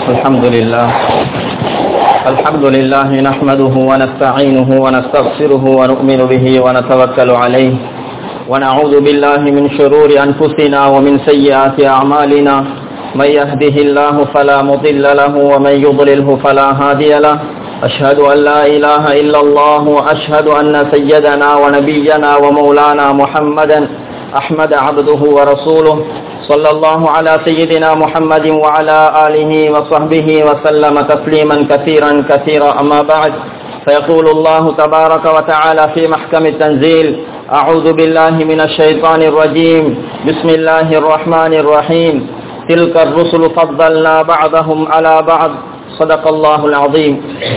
الحمد لله الحمد لله نحمده ونستعينه ونستغفره ونؤمن به ونتوكل عليه ونعوذ بالله من شرور أنفسنا ومن سيئات أعمالنا من يهده الله فلا مضل له ومن يضلله فلا هادي له أشهد أن لا إله إلا الله وأشهد أن سيدنا ونبينا ومولانا محمدا أحمد عبده ورسوله صلى الله على سيدنا محمد وعلى آله وصحبه وسلم تسليما كثيرا كثيرا أما بعد فيقول الله تبارك وتعالى في محكم التنزيل أعوذ بالله من الشيطان الرجيم بسم الله الرحمن الرحيم تلك الرسل فضلنا بعضهم على بعض صدق الله العظيم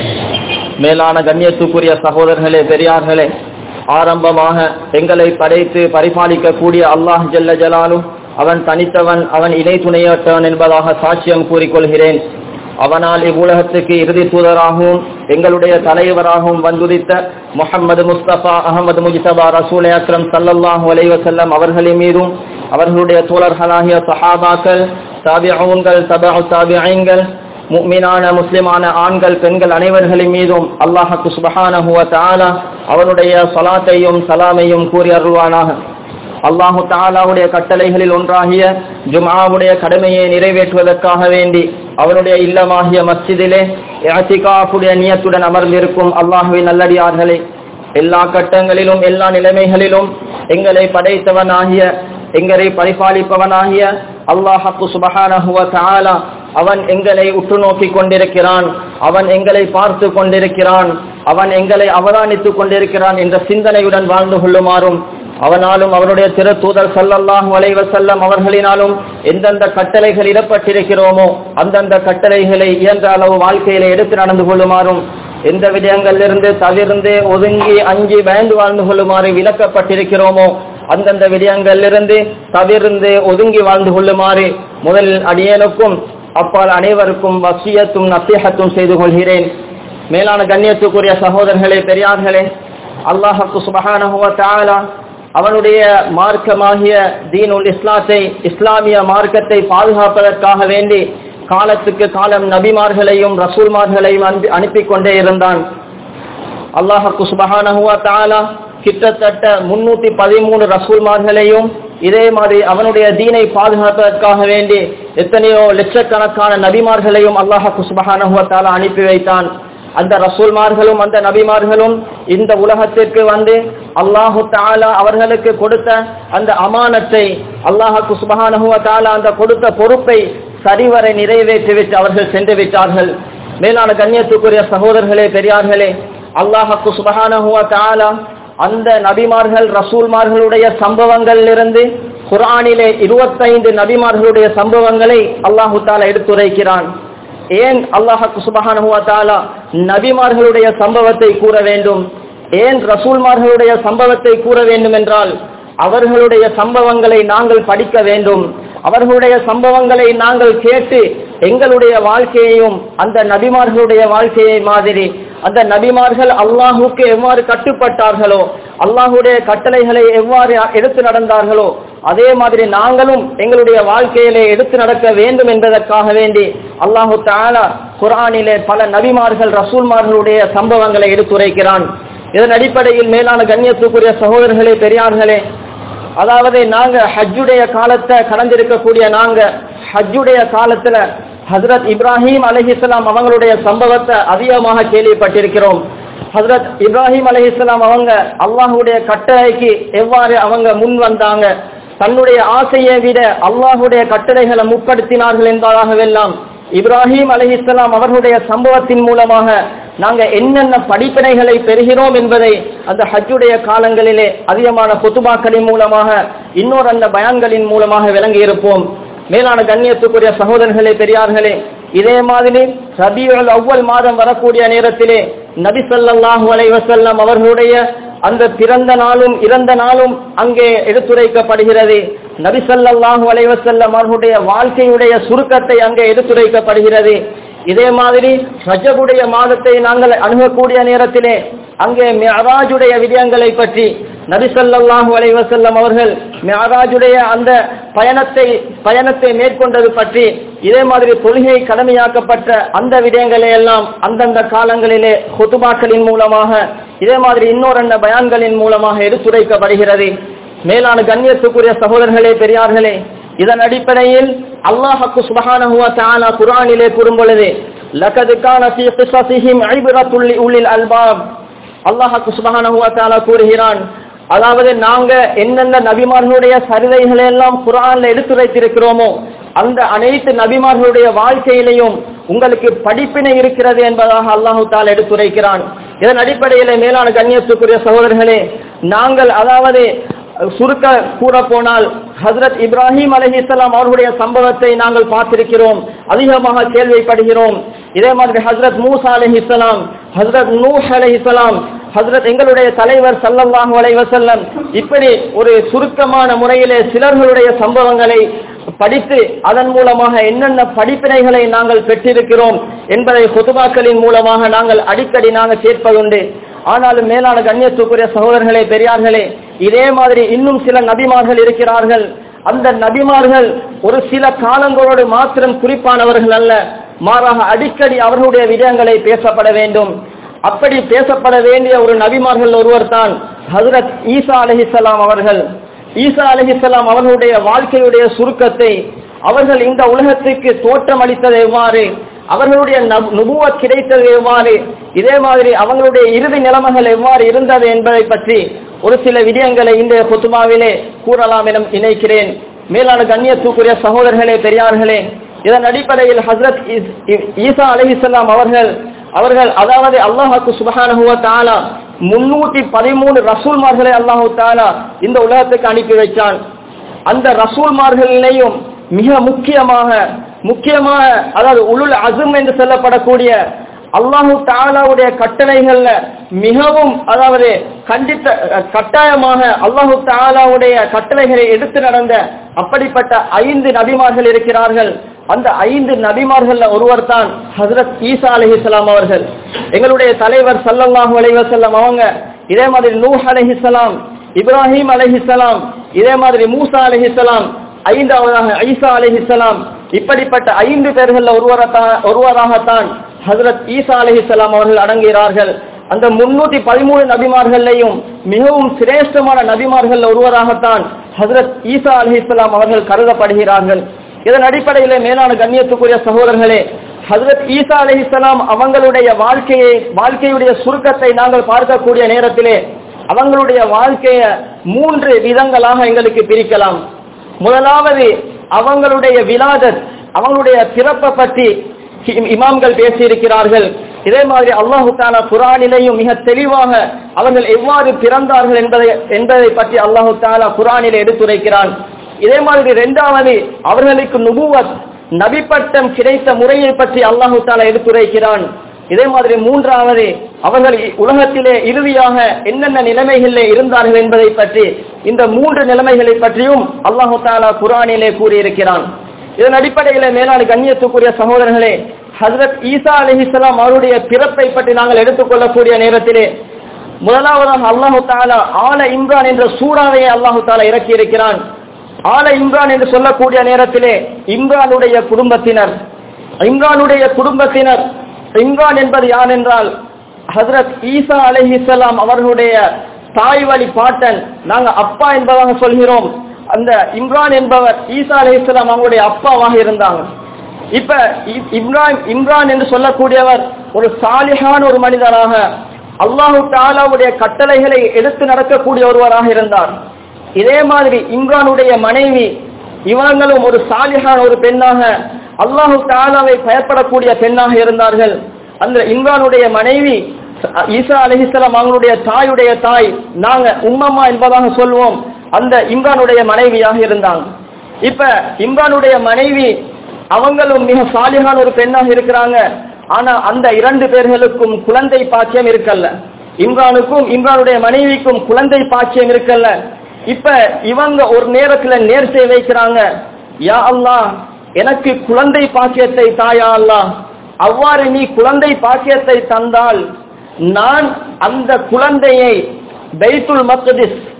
மேலான கண்ணியத்துக்குரிய சகோதரர்களே பெரியார்களே ஆரம்பமாக எங்களை படைத்து பரிபாலிக்கக்கூடிய அல்லாஹ் ஜல்ல ஜலாலும் அவன் தனித்தவன் அவன் இணை துணையற்றவன் என்பதாக சாட்சியம் கூறிக்கொள்கிறேன் அவனால் இவ்வுலகத்துக்கு இறுதி தூதராகவும் எங்களுடைய தலைவராகவும் வந்துதித்த முகமது முஸ்தபா அகமது முஜிதபா ரசூல் அக்ரம் சல்லல்லாஹு அலைவசல்லம் அவர்களின் மீதும் அவர்களுடைய தோழர்களாகிய சஹாபாக்கள் தாபிஊன்கள் தபா தாபிஐன்கள் முக்மினான முஸ்லிமான ஆண்கள் பெண்கள் அனைவர்களின் மீதும் அல்லாஹு சுபஹானஹுவ தாலா அவனுடைய சலாத்தையும் சலாமையும் கூறி அருள்வானாக அல்லாஹு தாலாவுடைய கட்டளைகளில் ஒன்றாகிய ஜுமாவுடைய கடமையை நிறைவேற்றுவதற்காக வேண்டி அவனுடைய இல்லமாகிய மஸ்ஜிதிலே யாத்திகாஃபுடைய நியத்துடன் அமர்ந்திருக்கும் அல்லாஹுவின் நல்லடியார்களே எல்லா கட்டங்களிலும் எல்லா நிலைமைகளிலும் எங்களை படைத்தவனாகிய எங்களை பரிபாலிப்பவனாகிய அல்லாஹு சுபஹானஹுவ தாலா அவன் எங்களை உற்று நோக்கி கொண்டிருக்கிறான் அவன் எங்களை பார்த்து கொண்டிருக்கிறான் அவன் எங்களை அவதானித்துக் கொண்டிருக்கிறான் என்ற சிந்தனையுடன் வாழ்ந்து கொள்ளுமாறும் அவனாலும் அவருடைய திரு தூதர் சல்லல்லாஹு அலைவசல்லம் அவர்களினாலும் எந்தெந்த கட்டளைகள் இடப்பட்டிருக்கிறோமோ அந்தந்த கட்டளைகளை இயன்ற அளவு வாழ்க்கையில எடுத்து நடந்து கொள்ளுமாறும் எந்த விடயங்களிலிருந்து தவிர்ந்து ஒதுங்கி அஞ்சி பயந்து வாழ்ந்து கொள்ளுமாறு விளக்கப்பட்டிருக்கிறோமோ அந்தந்த விடயங்களிலிருந்து தவிர்ந்து ஒதுங்கி வாழ்ந்து கொள்ளுமாறு முதல் அடியனுக்கும் அப்பால் அனைவருக்கும் வசியத்தும் நசீகத்தும் செய்து கொள்கிறேன் மேலான கண்ணியத்துக்குரிய சகோதரர்களே பெரியார்களே அல்லாஹு சுபஹானஹுவ தாலா அவனுடைய மார்க்கமாகிய தீனுல் இஸ்லாத்தை இஸ்லாமிய மார்க்கத்தை பாதுகாப்பதற்காக வேண்டி காலத்துக்கு காலம் நபிமார்களையும் ரசூல்மார்களையும் அனுப்பி கொண்டே இருந்தான் அல்லாஹு சுபஹானஹுவ தாலா கிட்டத்தட்ட முன்னூத்தி பதிமூணு ரசூல்மார்களையும் இதே மாதிரி அவனுடைய தீனை பாதுகாப்பதற்காக வேண்டி எத்தனையோ லட்சக்கணக்கான நபிமார்களையும் அல்லாஹு சுபஹானஹுவத்தால அனுப்பி வைத்தான் அந்த ரசூல்மார்களும் அந்த நபிமார்களும் இந்த உலகத்திற்கு வந்து அல்லாஹு தாலா அவர்களுக்கு கொடுத்த அந்த அமானத்தை அல்லாஹு சுபஹானஹுவ தாலா அந்த கொடுத்த பொறுப்பை சரிவரை நிறைவேற்றிவிட்டு அவர்கள் சென்று விட்டார்கள் மேலான கண்ணியத்துக்குரிய சகோதரர்களே பெரியார்களே அல்லாஹு சுபஹானஹுவ தாலா அந்த நபிமார்கள் ரசூல்மார்களுடைய சம்பவங்களிலிருந்து குரானிலே இருபத்தைந்து நபிமார்களுடைய சம்பவங்களை அல்லாஹு தாலா எடுத்துரைக்கிறான் ஏன் அல்லாஹு சுபஹானுவத்தாலா நபிமார்களுடைய சம்பவத்தை கூற வேண்டும் ஏன் ரசூல்மார்களுடைய சம்பவத்தை கூற வேண்டும் என்றால் அவர்களுடைய சம்பவங்களை நாங்கள் படிக்க வேண்டும் அவர்களுடைய சம்பவங்களை நாங்கள் கேட்டு எங்களுடைய வாழ்க்கையையும் அந்த நபிமார்களுடைய வாழ்க்கையை மாதிரி அந்த நபிமார்கள் அல்லாஹுக்கு எவ்வாறு கட்டுப்பட்டார்களோ அல்லாஹுடைய கட்டளைகளை எவ்வாறு எடுத்து நடந்தார்களோ அதே மாதிரி நாங்களும் எங்களுடைய வாழ்க்கையிலே எடுத்து நடக்க வேண்டும் என்பதற்காக வேண்டி அல்லாஹு தாலா குரானிலே பல நபிமார்கள் ரசூல்மார்களுடைய சம்பவங்களை எடுத்துரைக்கிறான் இதன் அடிப்படையில் மேலான கண்ணியத்துக்குரிய சகோதரர்களே பெரியார்களே அதாவது நாங்க ஹஜ்ஜுடைய காலத்தை கடந்திருக்கக்கூடிய நாங்க ஹஜ்ஜுடைய காலத்துல ஹசரத் இப்ராஹிம் அலஹிஸ்லாம் அவங்களுடைய சம்பவத்தை அதிகமாக கேள்விப்பட்டிருக்கிறோம் ஹசரத் இப்ராஹிம் அலஹிஸ்லாம் அவங்க அல்லாஹுடைய கட்டளைக்கு எவ்வாறு அவங்க முன் வந்தாங்க தன்னுடைய ஆசையை விட அல்லாஹுடைய கட்டளைகளை முற்படுத்தினார்கள் என்பதாகவெல்லாம் இப்ராஹிம் அலஹிஸ்லாம் அவர்களுடைய சம்பவத்தின் மூலமாக நாங்க என்னென்ன படிப்பினைகளை பெறுகிறோம் என்பதை அந்த ஹஜ்ஜுடைய காலங்களிலே அதிகமான பொத்துபாக்களின் மூலமாக இன்னொரு அந்த பயான்களின் மூலமாக விளங்கி இருப்போம் மேலான கண்ணியத்துக்குரிய சகோதரர்களே பெரியார்களே இதே மாதிரி ரபியுல் அவ்வல் மாதம் வரக்கூடிய நேரத்திலே நபி சல்லாஹூ அலைவசல்லம் அவர்களுடைய அந்த பிறந்த நாளும் இறந்த நாளும் அங்கே எடுத்துரைக்கப்படுகிறது நபி சல்லாஹூ அலைவசல்லம் அவர்களுடைய வாழ்க்கையுடைய சுருக்கத்தை அங்கே எடுத்துரைக்கப்படுகிறது இதே மாதிரி ரஜபுடைய மாதத்தை நாங்கள் அணுகக்கூடிய நேரத்திலே அங்கே மெராஜுடைய விடயங்களை பற்றி நபி ஸல்லல்லாஹு அலைஹி வஸல்லம் அவர்கள் மிஅராஜுடைய அந்த பயணத்தை பயணத்தை மேற்கொண்டது பற்றி இதே மாதிரி தொழுகை கடமையாக்கப்பட்ட அந்த விடயங்களை எல்லாம் அந்தந்த காலங்களிலே ஹுதுபாக்களின் மூலமாக இதே மாதிரி இன்னொரு பயான்களின் மூலமாக எடுத்துரைக்கப்படுகிறது மேலான கண்ணியத்துக்குரிய சகோதரர்களே பெரியார்களே இதன் அடிப்படையில் அல்லாஹ்க்கு சுப்ஹானஹு வ தஆலா குர்ஆனிலே கூறும் பொழுது லகத் கான ஃபீ கிஸஸிஹிம் இப்ரத்துல் லிஉலில் அல்பாப் அல்லாஹ்க்கு சுப்ஹானஹு வ தஆலா கூறுகிறான் அதாவது நாங்க என்னென்ன நபிமார்களுடைய சரிதைகளை எல்லாம் குர்ஆன்ல எடுத்துரைத்திருக்கிறோமோ அந்த அனைத்து நபிமார்களுடைய வாழ்க்கையிலையும் உங்களுக்கு படிப்பினை இருக்கிறது என்பதாக அல்லாஹு தால் எடுத்துரைக்கிறான் இதன் அடிப்படையிலே மேலான கண்ணியத்துக்குரிய சகோதரர்களே நாங்கள் அதாவது சுருக்க கூற போனால் ஹசரத் இப்ராஹிம் அலஹிஸ்லாம் அவர்களுடைய சம்பவத்தை நாங்கள் பார்த்திருக்கிறோம் அதிகமாக கேள்விப்படுகிறோம் இதே மாதிரி ஹசரத் மூசா அலஹிஸ்லாம் ஹசரத் நூஹ் அலஹிஸ்லாம் ஹசரத் எங்களுடைய தலைவர் சல்லல்லாஹு அலைஹி வஸல்லம் இப்படி ஒரு சுருக்கமான முறையிலே சிலர்களுடைய சம்பவங்களை படித்து அதன் மூலமாக என்னென்ன படிப்பினைகளை நாங்கள் பெற்றிருக்கிறோம் என்பதை குதுபாக்களின் மூலமாக நாங்கள் அடிக்கடி நாங்கள் கேட்பதுண்டு ஆனாலும் மேலான கண்ணியத்துக்குரிய சகோதரர்களே பெரியார்களே இதே மாதிரி இன்னும் சில நபிமார்கள் இருக்கிறார்கள் அந்த நபிமார்கள் ஒரு சில காலங்களோடு மாத்திரம் குறிப்பானவர்கள் அல்ல மாறாக அடிக்கடி அவர்களுடைய விடயங்களை பேசப்பட வேண்டும் அப்படி பேசப்பட வேண்டிய ஒரு நபிமார்கள் ஒருவர் தான் ஹசரத் ஈசா அலஹிசலாம் அவர்கள் ஈசா அலஹிசலாம் அவர்களுடைய வாழ்க்கையுடைய சுருக்கத்தை அவர்கள் இந்த உலகத்துக்கு தோற்றம் அளித்தது எவ்வாறு அவர்களுடைய நுபுவத் கிடைத்தது எவ்வாறு இதே மாதிரி அவங்களுடைய இறுதி நிலைமைகள் எவ்வாறு இருந்தது என்பதை பற்றி ஒரு சில விடயங்களை இந்த கொத்துமாவிலே கூறலாம் என நினைக்கிறேன் மேலான கண்ணியத்துக்குரிய சகோதரர்களே பெரியார்களே இதன் அடிப்படையில் ஹசரத் ஈசா அலிஹிசல்லாம் அவர்கள் அவர்கள் அதாவது அல்லாஹாக்கு சுபஹானஹுவ தாலா முன்னூத்தி பதிமூணு ரசூல்மார்களை அல்லாஹு தாலா இந்த உலகத்துக்கு அனுப்பி வைத்தான் அந்த ரசூல்மார்களிலேயும் மிக முக்கியமாக முக்கியமாக அதாவது உளுல் அசும் என்று சொல்லப்படக்கூடிய அல்லாஹு தாலாவுடைய கட்டளைகள்ல மிகவும் அதாவது கண்டித்த கட்டாயமாக அல்லாஹு தாலாவுடைய கட்டளைகளை எடுத்து நடந்த அப்படிப்பட்ட ஐந்து நபிமார்கள் இருக்கிறார்கள் அந்த ஐந்து நபிமார்கள் ஒருவர் தான் ஹசரத் ஈசா அலஹிஸ்லாம் அவர்கள் எங்களுடைய தலைவர் சல்லல்லாஹு அலைவசல்லம் அவங்க இதே மாதிரி நூஹ் அலஹிஸ்லாம் இப்ராஹிம் அலஹிஸ்லாம் இதே மாதிரி மூசா அலஹிஸ்லாம் ஐந்தாவதாக ஐசா அலஹிஸ்லாம் இப்படிப்பட்ட ஐந்து பேர்கள் ஒருவரத்தான் ஒருவராகத்தான் ஹசரத் ஈசா அலஹிஸ்லாம் அவர்கள் அடங்குகிறார்கள் அந்த முன்னூத்தி பதிமூணு நபிமார்களையும் மிகவும் சிரேஷ்டமான நபிமார்கள் ஒருவராகத்தான் ஹசரத் ஈசா அலஹிஸ்லாம் அவர்கள் கருதப்படுகிறார்கள் இதன் அடிப்படையிலே மேலான கண்ணியத்துக்குரிய சகோதரர்களே ஹசரத் ஈசா அலிஹிஸ்லாம் அவங்களுடைய வாழ்க்கையை வாழ்க்கையுடைய சுருக்கத்தை நாங்கள் பார்க்கக்கூடிய நேரத்திலே அவங்களுடைய வாழ்க்கைய மூன்று விதங்களாக எங்களுக்கு பிரிக்கலாம் முதலாவது அவங்களுடைய விலாதத் அவங்களுடைய பிறப்பை பற்றி இமாம்கள் பேசியிருக்கிறார்கள் இதே மாதிரி அல்லாஹு தாலா குரானிலையும் மிக தெளிவாக அவர்கள் எவ்வாறு பிறந்தார்கள் என்பதை என்பதை பற்றி அல்லாஹு தாலா குரானிலே எடுத்துரைக்கிறான் இதே மாதிரி இரண்டாவது அவர்களுக்கு நுபுவத் நபிப்பட்டம் கிடைத்த முறையை பற்றி அல்லாஹு தாலா எடுத்துரைக்கிறான் இதே மாதிரி மூன்றாவது அவர்கள் உலகத்திலே இறுதியாக என்னென்ன நிலைமைகளிலே இருந்தார்கள் என்பதை பற்றி இந்த மூன்று நிலைமைகளை பற்றியும் அல்லாஹு தாலா குரானிலே கூறியிருக்கிறான் இதன் அடிப்படையில மேலான கண்ணியத்துக்குரிய சகோதரர்களே ஹசரத் ஈசா அலிஹிஸ்லாம் அவருடைய பிறப்பை பற்றி நாங்கள் எடுத்துக்கொள்ளக்கூடிய நேரத்திலே முதலாவதாக அல்லாஹு தாலா ஆல இம்ரான் என்ற சூறாவையை அல்லாஹு தாலா இறக்கி இருக்கிறான் ஆல இம்ரான் என்று சொல்லக்கூடிய நேரத்திலே இம்ரானுடைய குடும்பத்தினர் இம்ரானுடைய குடும்பத்தினர் இம்ரான் என்பது யார் என்றால் ஹசரத் ஈசா அலிஹிஸ்லாம் அவர்களுடைய தாய் வழி பாட்டன் நாங்க அப்பா என்பதாக சொல்கிறோம் அந்த இம்ரான் என்பவர் ஈசா அலிஹிஸ்லாம் அவங்களுடைய அப்பாவாக இருந்தாங்க இப்ப இம்ரான் இம்ரான் என்று சொல்லக்கூடியவர் ஒரு சாலிகான ஒரு மனிதராக அல்லாஹு தாலாவுடைய கட்டளைகளை எடுத்து நடக்கக்கூடிய ஒருவராக இருந்தார் இதே மாதிரி இம்ரானுடைய மனைவி இவங்களும் ஒரு சாலிகான ஒரு பெண்ணாக அல்லாஹு தாலாவை பயப்படக்கூடிய பெண்ணாக இருந்தார்கள் அந்த இம்ரானுடைய மனைவி ஈசா அலிஹிஸ்லாம் அவங்களுடைய தாயுடைய தாய் நாங்க உம்மம்மா என்பதாக சொல்வோம் அந்த இம்ரானுடைய மனைவியாக இருந்தாங்க இப்ப இம்ரானுடைய மனைவி அவங்களும் மிக சாலிகான ஒரு பெண்ணாக இருக்கிறாங்க ஆனா அந்த இரண்டு பேர்களுக்கும் குழந்தை பாக்கியம் இருக்கல்ல இம்ரானுக்கும் இம்ரானுடைய மனைவிக்கும் குழந்தை பாக்கியம் இருக்கல்ல இப்ப இவங்க ஒரு நேரத்துல நேர்ச்சை வைக்கிறாங்க யா அல்லாஹ் எனக்கு குழந்தை பாக்கியத்தை தாயா அல்லாஹ் அவ்வாறு நீ குழந்தை பாக்கியத்தை தந்தால் நான் அந்த குழந்தையை பைத்துல் மக்திஸ்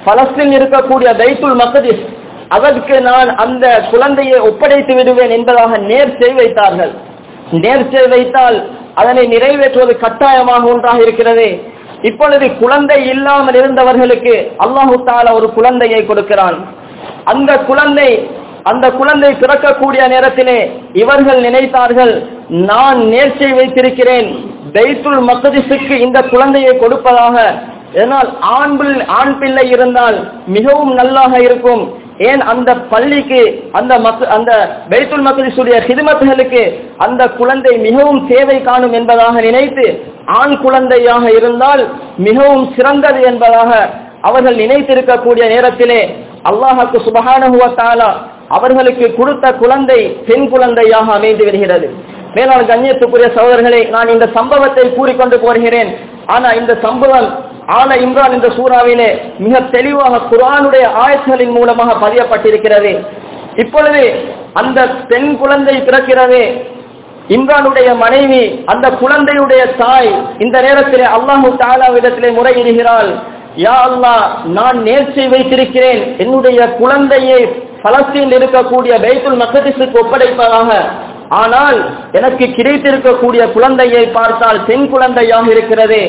பலஸ்தீன் இருக்கக்கூடிய பைத்துல் மக்திஸ் அதற்கு நான் அந்த குழந்தையை ஒப்படைத்து விடுவேன் என்பதாக நேர்ச்சை வைத்தார்கள் நேர்ச்சை வைத்தால் அதனை நிறைவேற்றுவது கட்டாயமாக ஒன்றாக இருக்கிறது இப்பொழுது குழந்தை இல்லாமல் இருந்தவர்களுக்கு அல்லாஹு தாலா ஒரு குழந்தையை கொடுக்கிறான் அந்த குழந்தை அந்த குழந்தை பிறக்கக்கூடிய நேரத்திலே இவர்கள் நினைத்தார்கள் நான் நேர்ச்சை வைத்திருக்கிறேன் பைத்துல் மக்திஸுக்கு இந்த குழந்தையை கொடுப்பதாக இதனால் ஆண் பிள்ளை ஆண் பிள்ளை இருந்தால் மிகவும் நல்லாக இருக்கும் ஏன் அந்த பள்ளிக்கு அந்த மக் அந்த பைத்துல் மக்திஸுடைய ஹிதமத்துகளுக்கு அந்த குழந்தை மிகவும் தேவை காணும் என்பதாக நினைத்து ஆண் குழந்தையாக இருந்தால் மிகவும் சிறந்தது என்பதாக அவர்கள் நினைத்திருக்கக்கூடிய நேரத்திலே அல்லாஹுக்கு சுபகானுவத்தாலா அவர்களுக்கு கொடுத்த குழந்தை பெண் குழந்தையாக அமைந்து விடுகிறது மேலான கண்ணியத்துக்குரிய சகோதரர்களை நான் இந்த சம்பவத்தை கூறிக்கொண்டு போகிறேன் ஆனா இந்த சம்பவம் ஆல இம்ரான் இந்த சூறாவிலே மிக தெளிவாக குரானுடைய ஆயத்துகளின் மூலமாக பதியப்பட்டிருக்கிறது இப்பொழுது அந்த பெண் குழந்தை பிறக்கிறது இம்ரானுடைய மனைவி அந்த குழந்தையுடைய தாய் இந்த நேரத்திலே அல்லாஹு தாலாவிடத்திலே முறையிடுகிறாள் யா அல்லாஹ் நான் நேர்ச்சை வைத்திருக்கிறேன் என்னுடைய குழந்தையை பலஸ்தீனில் இருக்கக்கூடிய பைத்துல் மக்கதிஸுக்கு ஒப்படைப்பதாக ஆனால் எனக்கு கிடைத்திருக்கக்கூடிய குழந்தையை பார்த்தால் பெண் குழந்தையாக இருக்கிறது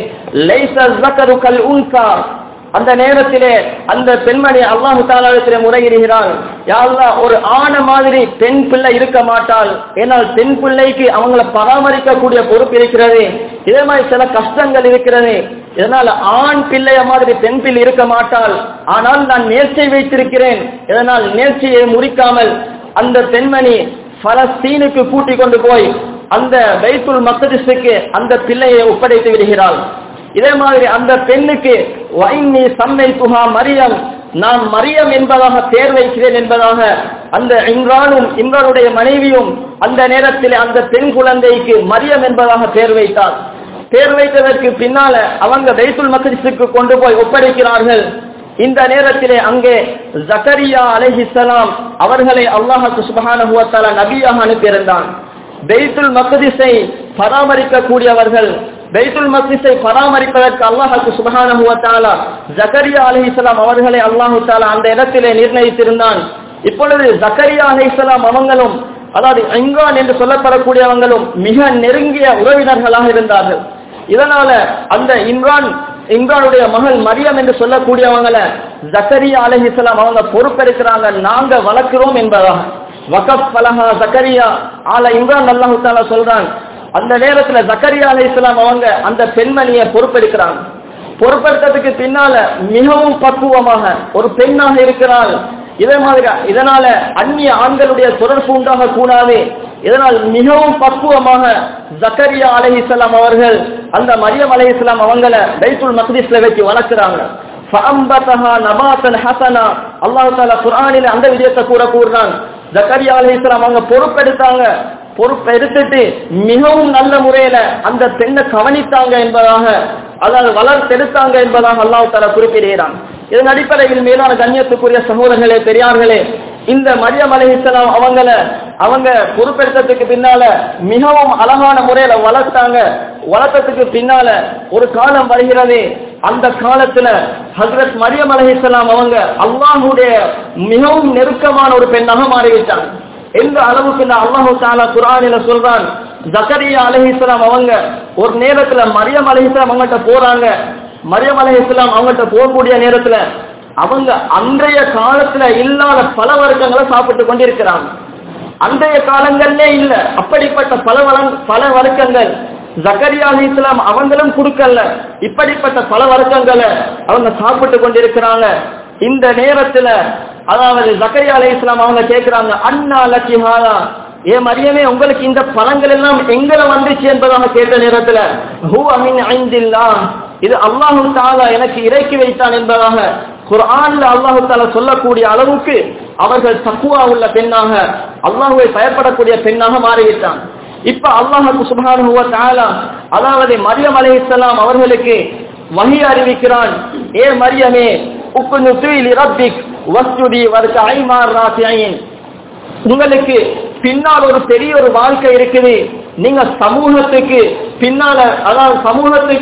அந்த நேரத்திலே அந்த பெண்மணி அல்லாஹு தாலாவிடத்திலே முறையிடுகிறாள் யாழ்லா ஒரு ஆண மாதிரி பெண் பிள்ளை இருக்க மாட்டாள் ஏனால் பெண் பிள்ளைக்கு அவங்கள பராமரிக்கக்கூடிய பொறுப்பு இருக்கிறது இதே மாதிரி சில கஷ்டங்கள் இருக்கிறது இதனால் ஆண் பிள்ளைய மாதிரி பெண் பிள்ளை இருக்க மாட்டாள் ஆனால் நான் நேர்ச்சை வைத்திருக்கிறேன் இதனால் நேர்ச்சியை முறிக்காமல் அந்த பெண்மணி பலஸ்தீனுக்கு கூட்டிக் கொண்டு போய் அந்த பைத்துல் மக்கதிஸுக்கு அந்த பிள்ளையை ஒப்படைத்து விடுகிறாள் இதே மாதிரி அந்த பெண்ணுக்கு வைனி சம்மை துஹா மரியம் நான் மரியம் என்பதாக பேர் வைக்கிறேன் என்பதாக அந்த இம்ரானும் இம்ரானுடைய மனைவியும் அந்த நேரத்தில் அந்த பெண் குழந்தைக்கு மரியம் என்பதாக பேர் வைத்தார் பேர் வைத்ததற்கு பின்னால அவங்க பைத்துல் மக்கதிஸுக்கு கொண்டு போய் ஒப்படைக்கிறார்கள் இந்த நேரத்திலே அங்கே ஜக்கரியா அலைஹிஸ்ஸலாம் அவர்களை அல்லாஹு சுபஹானஹு வ தஆலா நபியாக அனுப்பியிருந்தான் பெய்த்துல் மக்திஸை பராமரிக்கக்கூடியவர்கள் பெய்த்துல் மக்திஸை பராமரிப்பதற்கு அல்லாஹு சுபஹானஹு வ தஆலா ஜக்கரியா அலைஹிஸ்ஸலாம் அவர்களை அல்லாஹு தஆலா அந்த இடத்திலே நிர்ணயித்திருந்தான் இப்பொழுது ஜக்கரியா அலைஹிஸ்ஸலாம் அவங்களும் அதாவது இம்ரான் என்று சொல்லப்படக்கூடியவங்களும் மிக நெருங்கிய உறவினர்களாக இருந்தார்கள் இதனால அந்த இம்ரான் இம்ரானுடைய மகள் மரியம் என்று சொல்லக்கூடியவங்கள ஜக்கரியா அலஹிஸ்லாம் அவங்க பொறுப்பெடுக்கிறாங்க நாங்க வளர்க்கிறோம் என்பதாக வகப் பலஹா ஜக்கரியா ஆல இம்ரான் அல்லாஹு தாலா சொல்றான் அந்த நேரத்துல ஜக்கரியா அலஹிஸ்லாம் அவங்க அந்த பெண்மணியை பொறுப்பெடுக்கிறாங்க பொறுப்பெடுத்ததுக்கு பின்னால மிகவும் பக்குவமாக ஒரு பெண்ணாக இருக்கிறாள் இதே மாதிரி இதனால அந்நிய ஆண்களுடைய தொடர்பு உண்டாக கூடாது இதனால் மிகவும் பக்குவமாக ஜக்கரியா அலைஹிஸ்லாம் அவர்கள் அந்த மரியம் அலைஹிஸ்லாம் அவங்கள பைத்துல் மக்திஸ்ல வச்சு வளர்க்குறாங்க ஃபஅம்பதஹா நபாத்தன் ஹசனா அல்லாஹ் தஆலா குர்ஆனில் அந்த விடயத்தை கூட கூறுறான் ஜக்கரியா அலைஹிஸ்லாம் அவங்க பொறுப்பெடுத்தாங்க பொறுப்பை எடுத்துட்டு மிகவும் நல்ல முறையில அந்த பெண்ணை கவனித்தாங்க என்பதாக அதாவது வளர்த்தெடுத்தாங்க என்பதாக அல்லாஹ் தஆலா குறிப்பிடுகிறான் இதன் அடிப்படையில் மேலான கண்ணியத்துக்குரிய சகோதரர்களே பெரியார்களே இந்த மரியம் அலைஹிஸ்ஸலாம் அவங்கள அவங்க பொறுப்பெடுத்ததுக்கு பின்னால மிகவும் அழகான முறையில வளர்த்தாங்க வளர்த்ததுக்கு பின்னால ஒரு காலம் வருகிறது அந்த காலத்துல ஹசரத் மரியம் அலைஹிஸ்ஸலாம் அவங்க அல்லாஹுடைய மிகவும் நெருக்கமான ஒரு பெண்ணாக மாறிவிட்டாங்க எந்த அளவுக்கு நான் அல்லாஹு தாலா குரானில சொல்றான் ஜக்கரியா அலைஹிஸ்ஸலாம் அவங்க ஒரு நேரத்துல மரியம் அலைஹிஸ்ஸலாம் அவங்ககிட்ட போறாங்க மரியம் அலைஹிஸ்ஸலாம் அவங்ககிட்ட போகக்கூடிய நேரத்துல அவங்க அன்றைய காலத்துல இல்லாத பல வர்க்கங்களை சாப்பிட்டு கொண்டிருக்கிறாங்க அன்றைய காலங்கள்லே இல்ல அப்படிப்பட்ட பல வளங் பல வர்க்கங்கள் ஜக்கரியா அலி இஸ்லாம் அவங்களும் கொடுக்கல இப்படிப்பட்ட பல வர்க்கங்களை அவங்க சாப்பிட்டு கொண்டிருக்கிறாங்க இந்த நேரத்துல அதாவது ஜக்கரியா அலி இஸ்லாம் அவங்க கேட்கிறாங்க அண்ணா லக்கி ஹாலா ஏ மரியமே உங்களுக்கு இந்த பழங்கள் எல்லாம் எங்களை வந்துச்சு என்பதாக கேட்ட நேரத்துல ஹூ அமின் ஐந்தில்லா இது அல்லாஹு தாலா எனக்கு இறக்கி வைத்தான் என்பதாக குர்ஆன்ல அல்லாஹு தாலா சொல்லக்கூடிய அளவுக்கு அவர்கள் தக்குவா உள்ள பெண்ணாக அல்லாஹுவை பயப்படக்கூடிய பெண்ணாக மாறிவிட்டான் இப்ப அல்லாஹு சுப்ஹானஹு வ தஆலா அதாவது மரியம் அலைஹிஸ்ஸலாம் அவர்களுக்கு வஹி அறிவிக்கிறான் ஏ மரியமே உக்குனுது லிரப்பிக் வஸ்ஜுதி வர்கஐ மார் ராசியின் உங்களுக்கு பின்னால் ஒரு பெரிய ஒரு வாழ்க்கை இருக்குது நீங்க சமூகத்துக்கு பின்னால அதாவது சமூகத்துக்கு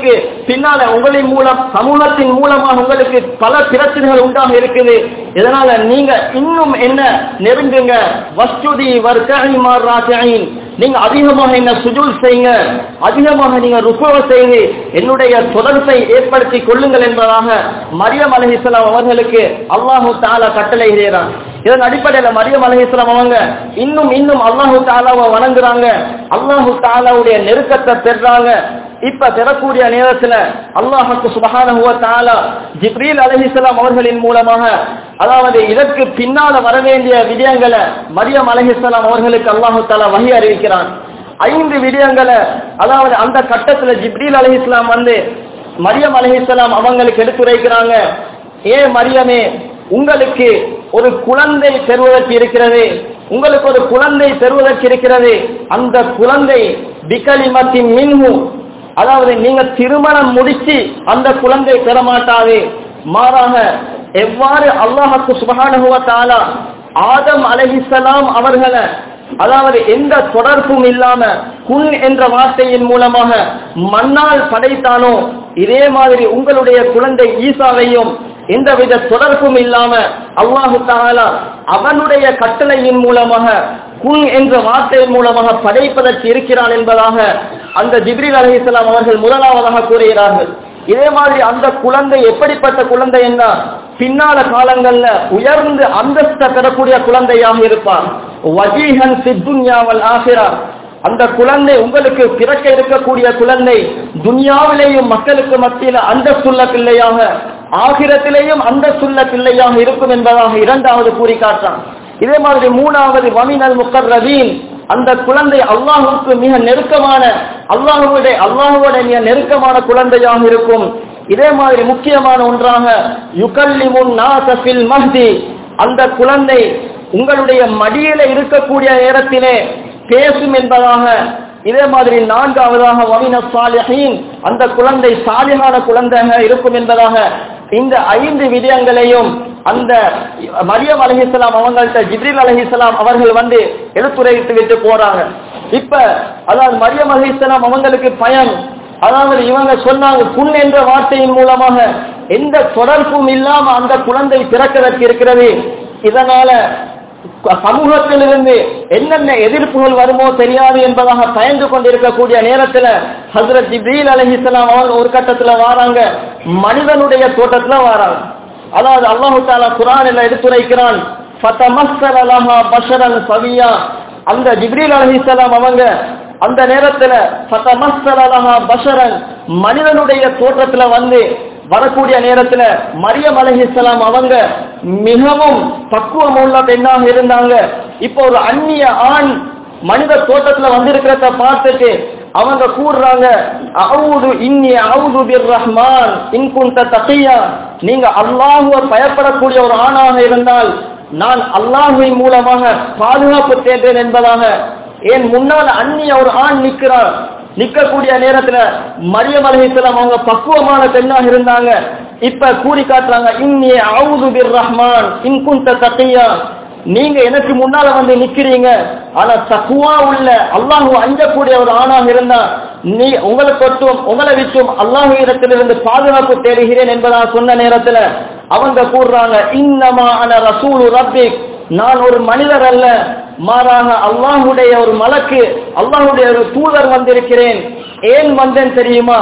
பின்னால உங்களின் மூலம் சமூகத்தின் மூலமாக உங்களுக்கு பல பிரச்சனைகள் உண்டாக இருக்குது இதனால நீங்க இன்னும் என்ன நெருங்குங்க வஸ்துதி வர்க்கி நீங்க அதிகமாக என்ன சுஜூல் செய்யுங்க அதிகமாக நீங்க ருக்குவ செய்து என்னுடைய தொடர்பை ஏற்படுத்தி கொள்ளுங்கள் என்பதாக மரியம் அலஹிஸ்லாம் அவர்களுக்கு அல்லாஹு தாலா கட்டளைகிறான் இதன் அடிப்படையில மரியம் அலஹிஸ்லாம் அவங்க இன்னும் இன்னும் அல்லாஹு தாலாவை வணங்குறாங்க அல்லாஹு தாலாவுடைய நெருக்கத்தை பெறாங்க இப்ப பெறக்கூடிய நேரத்துல அல்லாஹுக்கு சுபகான தாலா ஜிப்ரீல் அலஹிஸ்லாம் அவர்களின் மூலமாக அதாவது இதற்கு பின்னால வர வேண்டிய விடயங்களை மரியம் அலஹிஸ்லாம் அவர்களுக்கு அல்லாஹு தாலா வகை அறிவிக்கிறான் ஐந்து விடயங்களை அதாவது அந்த கட்டத்துல ஜிப்ரீல் அலஹிஸ்லாம் வந்து மரியம் அலஹிஸ்லாம் அவங்களுக்கு எடுத்துரைக்கிறாங்க ஏ மரியமே உங்களுக்கு ஒரு குழந்தை பெறுவதற்கு இருக்கிறது உங்களுக்கு ஒரு குழந்தை பெறுவதற்கு இருக்கிறது அந்த குழந்தை பிகலிமத்தின் மின்ஹு அதாவது நீங்க திருமணம் முடிச்சு அந்த குழந்தை பெற மாட்டாது மாறாக எவ்வாறு அல்லாஹுக்கு சுபகானுவத்தாலா ஆதம் அலஹிசலாம் அவர்களை அதாவது எந்த தொடர்பும் இல்லாம குன் என்ற வார்த்தையின் மூலமாக மண்ணால் படைத்தானோ இதே மாதிரி உங்களுடைய குழந்தை ஈசாவையும் எந்தவித தொடர்பும் இல்லாம அல்லாஹு தாலா அவனுடைய கட்டளையின் மூலமாக குன் என்ற வார்த்தையின் மூலமாக படைப்பதற்கு இருக்கிறான் என்பதாக அந்த ஜிப்ரில் அலிஸ்லாம் அவர்கள் முதலாவதாக கூறுகிறார்கள் இதே மாதிரி அந்த குழந்தை எப்படிப்பட்ட குழந்தை என்ன பின்னால காலங்கள்ல உயர்ந்து அந்தஸ்த பெறக்கூடிய குழந்தையாக இருப்பார் வஜீஹன் சித்துன்யாவல் ஆசிரா அந்த குழந்தை உங்களுக்கு பிறக்க இருக்கக்கூடிய குழந்தை துனியாவிலேயும் மக்களுக்கு மத்தியில அந்தஸ்துள்ள பிள்ளையாக ஆகிரத்திலேயும் அந்தஸ்துள்ள பிள்ளையாக இருக்கும் என்பதாக இரண்டாவது கூறி காட்டான் இதே மாதிரி மூணாவது வமினல் முக்கர்ரவீன் அந்த குழந்தை அல்லாஹுக்கு மிக நெருக்கமான அல்லாஹுடைய அல்லாஹுடைய மிக நெருக்கமான குழந்தையாக இருக்கும் இதே மாதிரி முக்கியமான ஒன்றாக யுகல்லிமுன் நாசபில் மஹ்தி அந்த குழந்தை உங்களுடைய மடியில இருக்கக்கூடிய நேரத்திலே பேசும் என்பதாக இதே மாதிரி நான்காவதாக வமின சாலிஹீன் அந்த குழந்தை சாலிகான குழந்தையாக இருக்கும் என்பதாக இந்த ஐந்து விடயங்களையும் அந்த மரியம் அலஹிஸ்லாம் அவங்கள்ட்ட ஜிப்ரில் அலஹிஸ்லாம் அவர்கள் வந்து எடுத்துரைத்து விட்டு போறாங்க இப்ப அதாவது மரியம் அலஹிஸ்லாம் அவங்களுக்கு பயன் அதாவது இவங்க சொன்னாங்க புண் என்ற வார்த்தையின் மூலமாக எந்த தொடர்பும் இல்லாம அந்த குழந்தை பிறக்கிறதற்கு இருக்கிறது இதனால சமூகத்திலிருந்து என்னென்ன எதிர்ப்புகள் வருமோ தெரியாது என்பதாக பயந்து கொண்டிருக்கக்கூடிய நேரத்துல ஹசரத் ஜிப்ரீல் அலஹிஸ்லாம் அவங்க ஒரு கட்டத்துல வாராங்க மனிதனுடைய தோட்டத்துல வாராங்க அதாவது அல்லாஹு தாலா குரானில் எடுத்துரைக்கிறான் பஷரன் சவியா அந்த ஜிப்ரீல் அலஹிஸ்லாம் அவங்க அந்த நேரத்துல பஷரன் மனிதனுடைய தோற்றத்துல வந்து வரக்கூடிய நேரத்துல மரியம் அலஹிஸ்லாம் அவங்க மிகவும் பக்குவம் உள்ள பெண்ணாக இருந்தாங்க இப்போ ஒரு அந்நிய ஆண் மனித தோட்டத்துல வந்திருக்கிறத பார்த்துட்டு அவங்க கூறுறாங்க அவுது இன்னி அவுது பிர் ரஹ்மான் இன்குந்த தகையா நீங்க அல்லாஹுவ பயப்படக்கூடிய ஒரு ஆணாக இருந்தால் நான் அல்லாஹுவின் மூலமாக பாதுகாப்பு தேர்ந்தேன் என்பதாக ஏன் முன்னால் அந்நிய ஒரு ஆண் நிற்கிறார் நிக்கக்கூடிய நேரத்துல மரியம் அலஹிஸ்லாம் அவங்க பக்குவமான பெண்ணாக இருந்தாங்க இப்ப கூறி காட்டுறாங்க இன்னி அவுது பிர் ரஹ்மான் இன்குந்த தகையா நீங்க எனக்கு முன்னால வந்து நிக்கிறீங்க ஆனா தக்குவா உள்ள அல்லாஹு அஞ்சக்கூடிய ஒரு ஆணாக இருந்தா நீ உங்களை தொட்டும் உங்களை விட்டும் அல்லாஹு இடத்திலிருந்து பாதுகாப்பு தேடுகிறேன் என்பதாக சொன்ன நேரத்துல அவங்க கூறுறாங்க இன்னமா அன ரசூலு ரப்பிக் நான் ஒரு மனிதர் அல்ல மாறாக அல்லாஹுடைய ஒரு மலக்கு அல்லாஹுடைய ஒரு தூதர் வந்திருக்கிறேன் ஏன் வந்தேன் தெரியுமா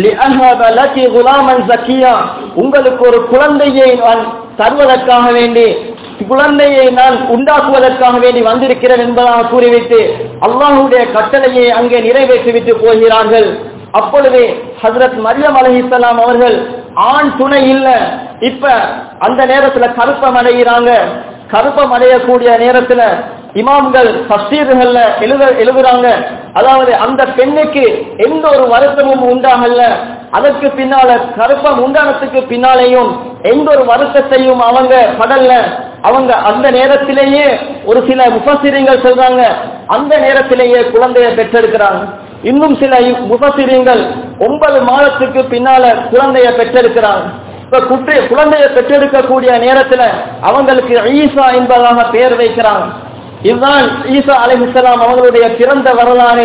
உங்களுக்கு ஒரு குழந்தையை நான் தருவதற்காக வேண்டி குழந்தையை நான் உண்டாக்குவதற்காக வேண்டி வந்திருக்கிறேன் என்பதாக கூறிவிட்டு அல்லாஹுடைய கட்டளையை அங்கே நிறைவேற்றிவிட்டு போகிறார்கள் அப்பொழுது ஹசரத் மரியம் அலஹிசலாம் அவர்கள் ஆண் துணை இல்ல இப்ப அந்த நேரத்துல கருப்பம் அடைகிறாங்க கருப்பம் அடையக்கூடிய நேரத்துல இமாம்கள் தஸ்தீர்கள்ல எழுத எழுதுறாங்க அதாவது அந்த பெண்ணுக்கு எந்த ஒரு வருத்தமும் உண்டாகல அதற்கு பின்னால கருப்பம் உண்டானத்துக்கு பின்னாலேயும் எந்த ஒரு வருத்தத்தையும் அவங்க படல அவங்க அந்த நேரத்திலேயே ஒரு சில முபசிரியங்கள் சொல்றாங்க அந்த நேரத்திலேயே குழந்தையை பெற்றெடுக்கிறாங்க இன்னும் சில முபசிரியங்கள் ஒன்பது மாதத்துக்கு பின்னால குழந்தைய பெற்றெடுக்கிறாங்க இப்ப குட்டி குழந்தைய பெற்றெடுக்கக்கூடிய நேரத்துல அவங்களுக்கு ஈசா என்பதாக பெயர் வைக்கிறாங்க இதுதான் ஈசா அலிஹிஸ்லாம் அவங்களுடைய பிறந்த வரலாறு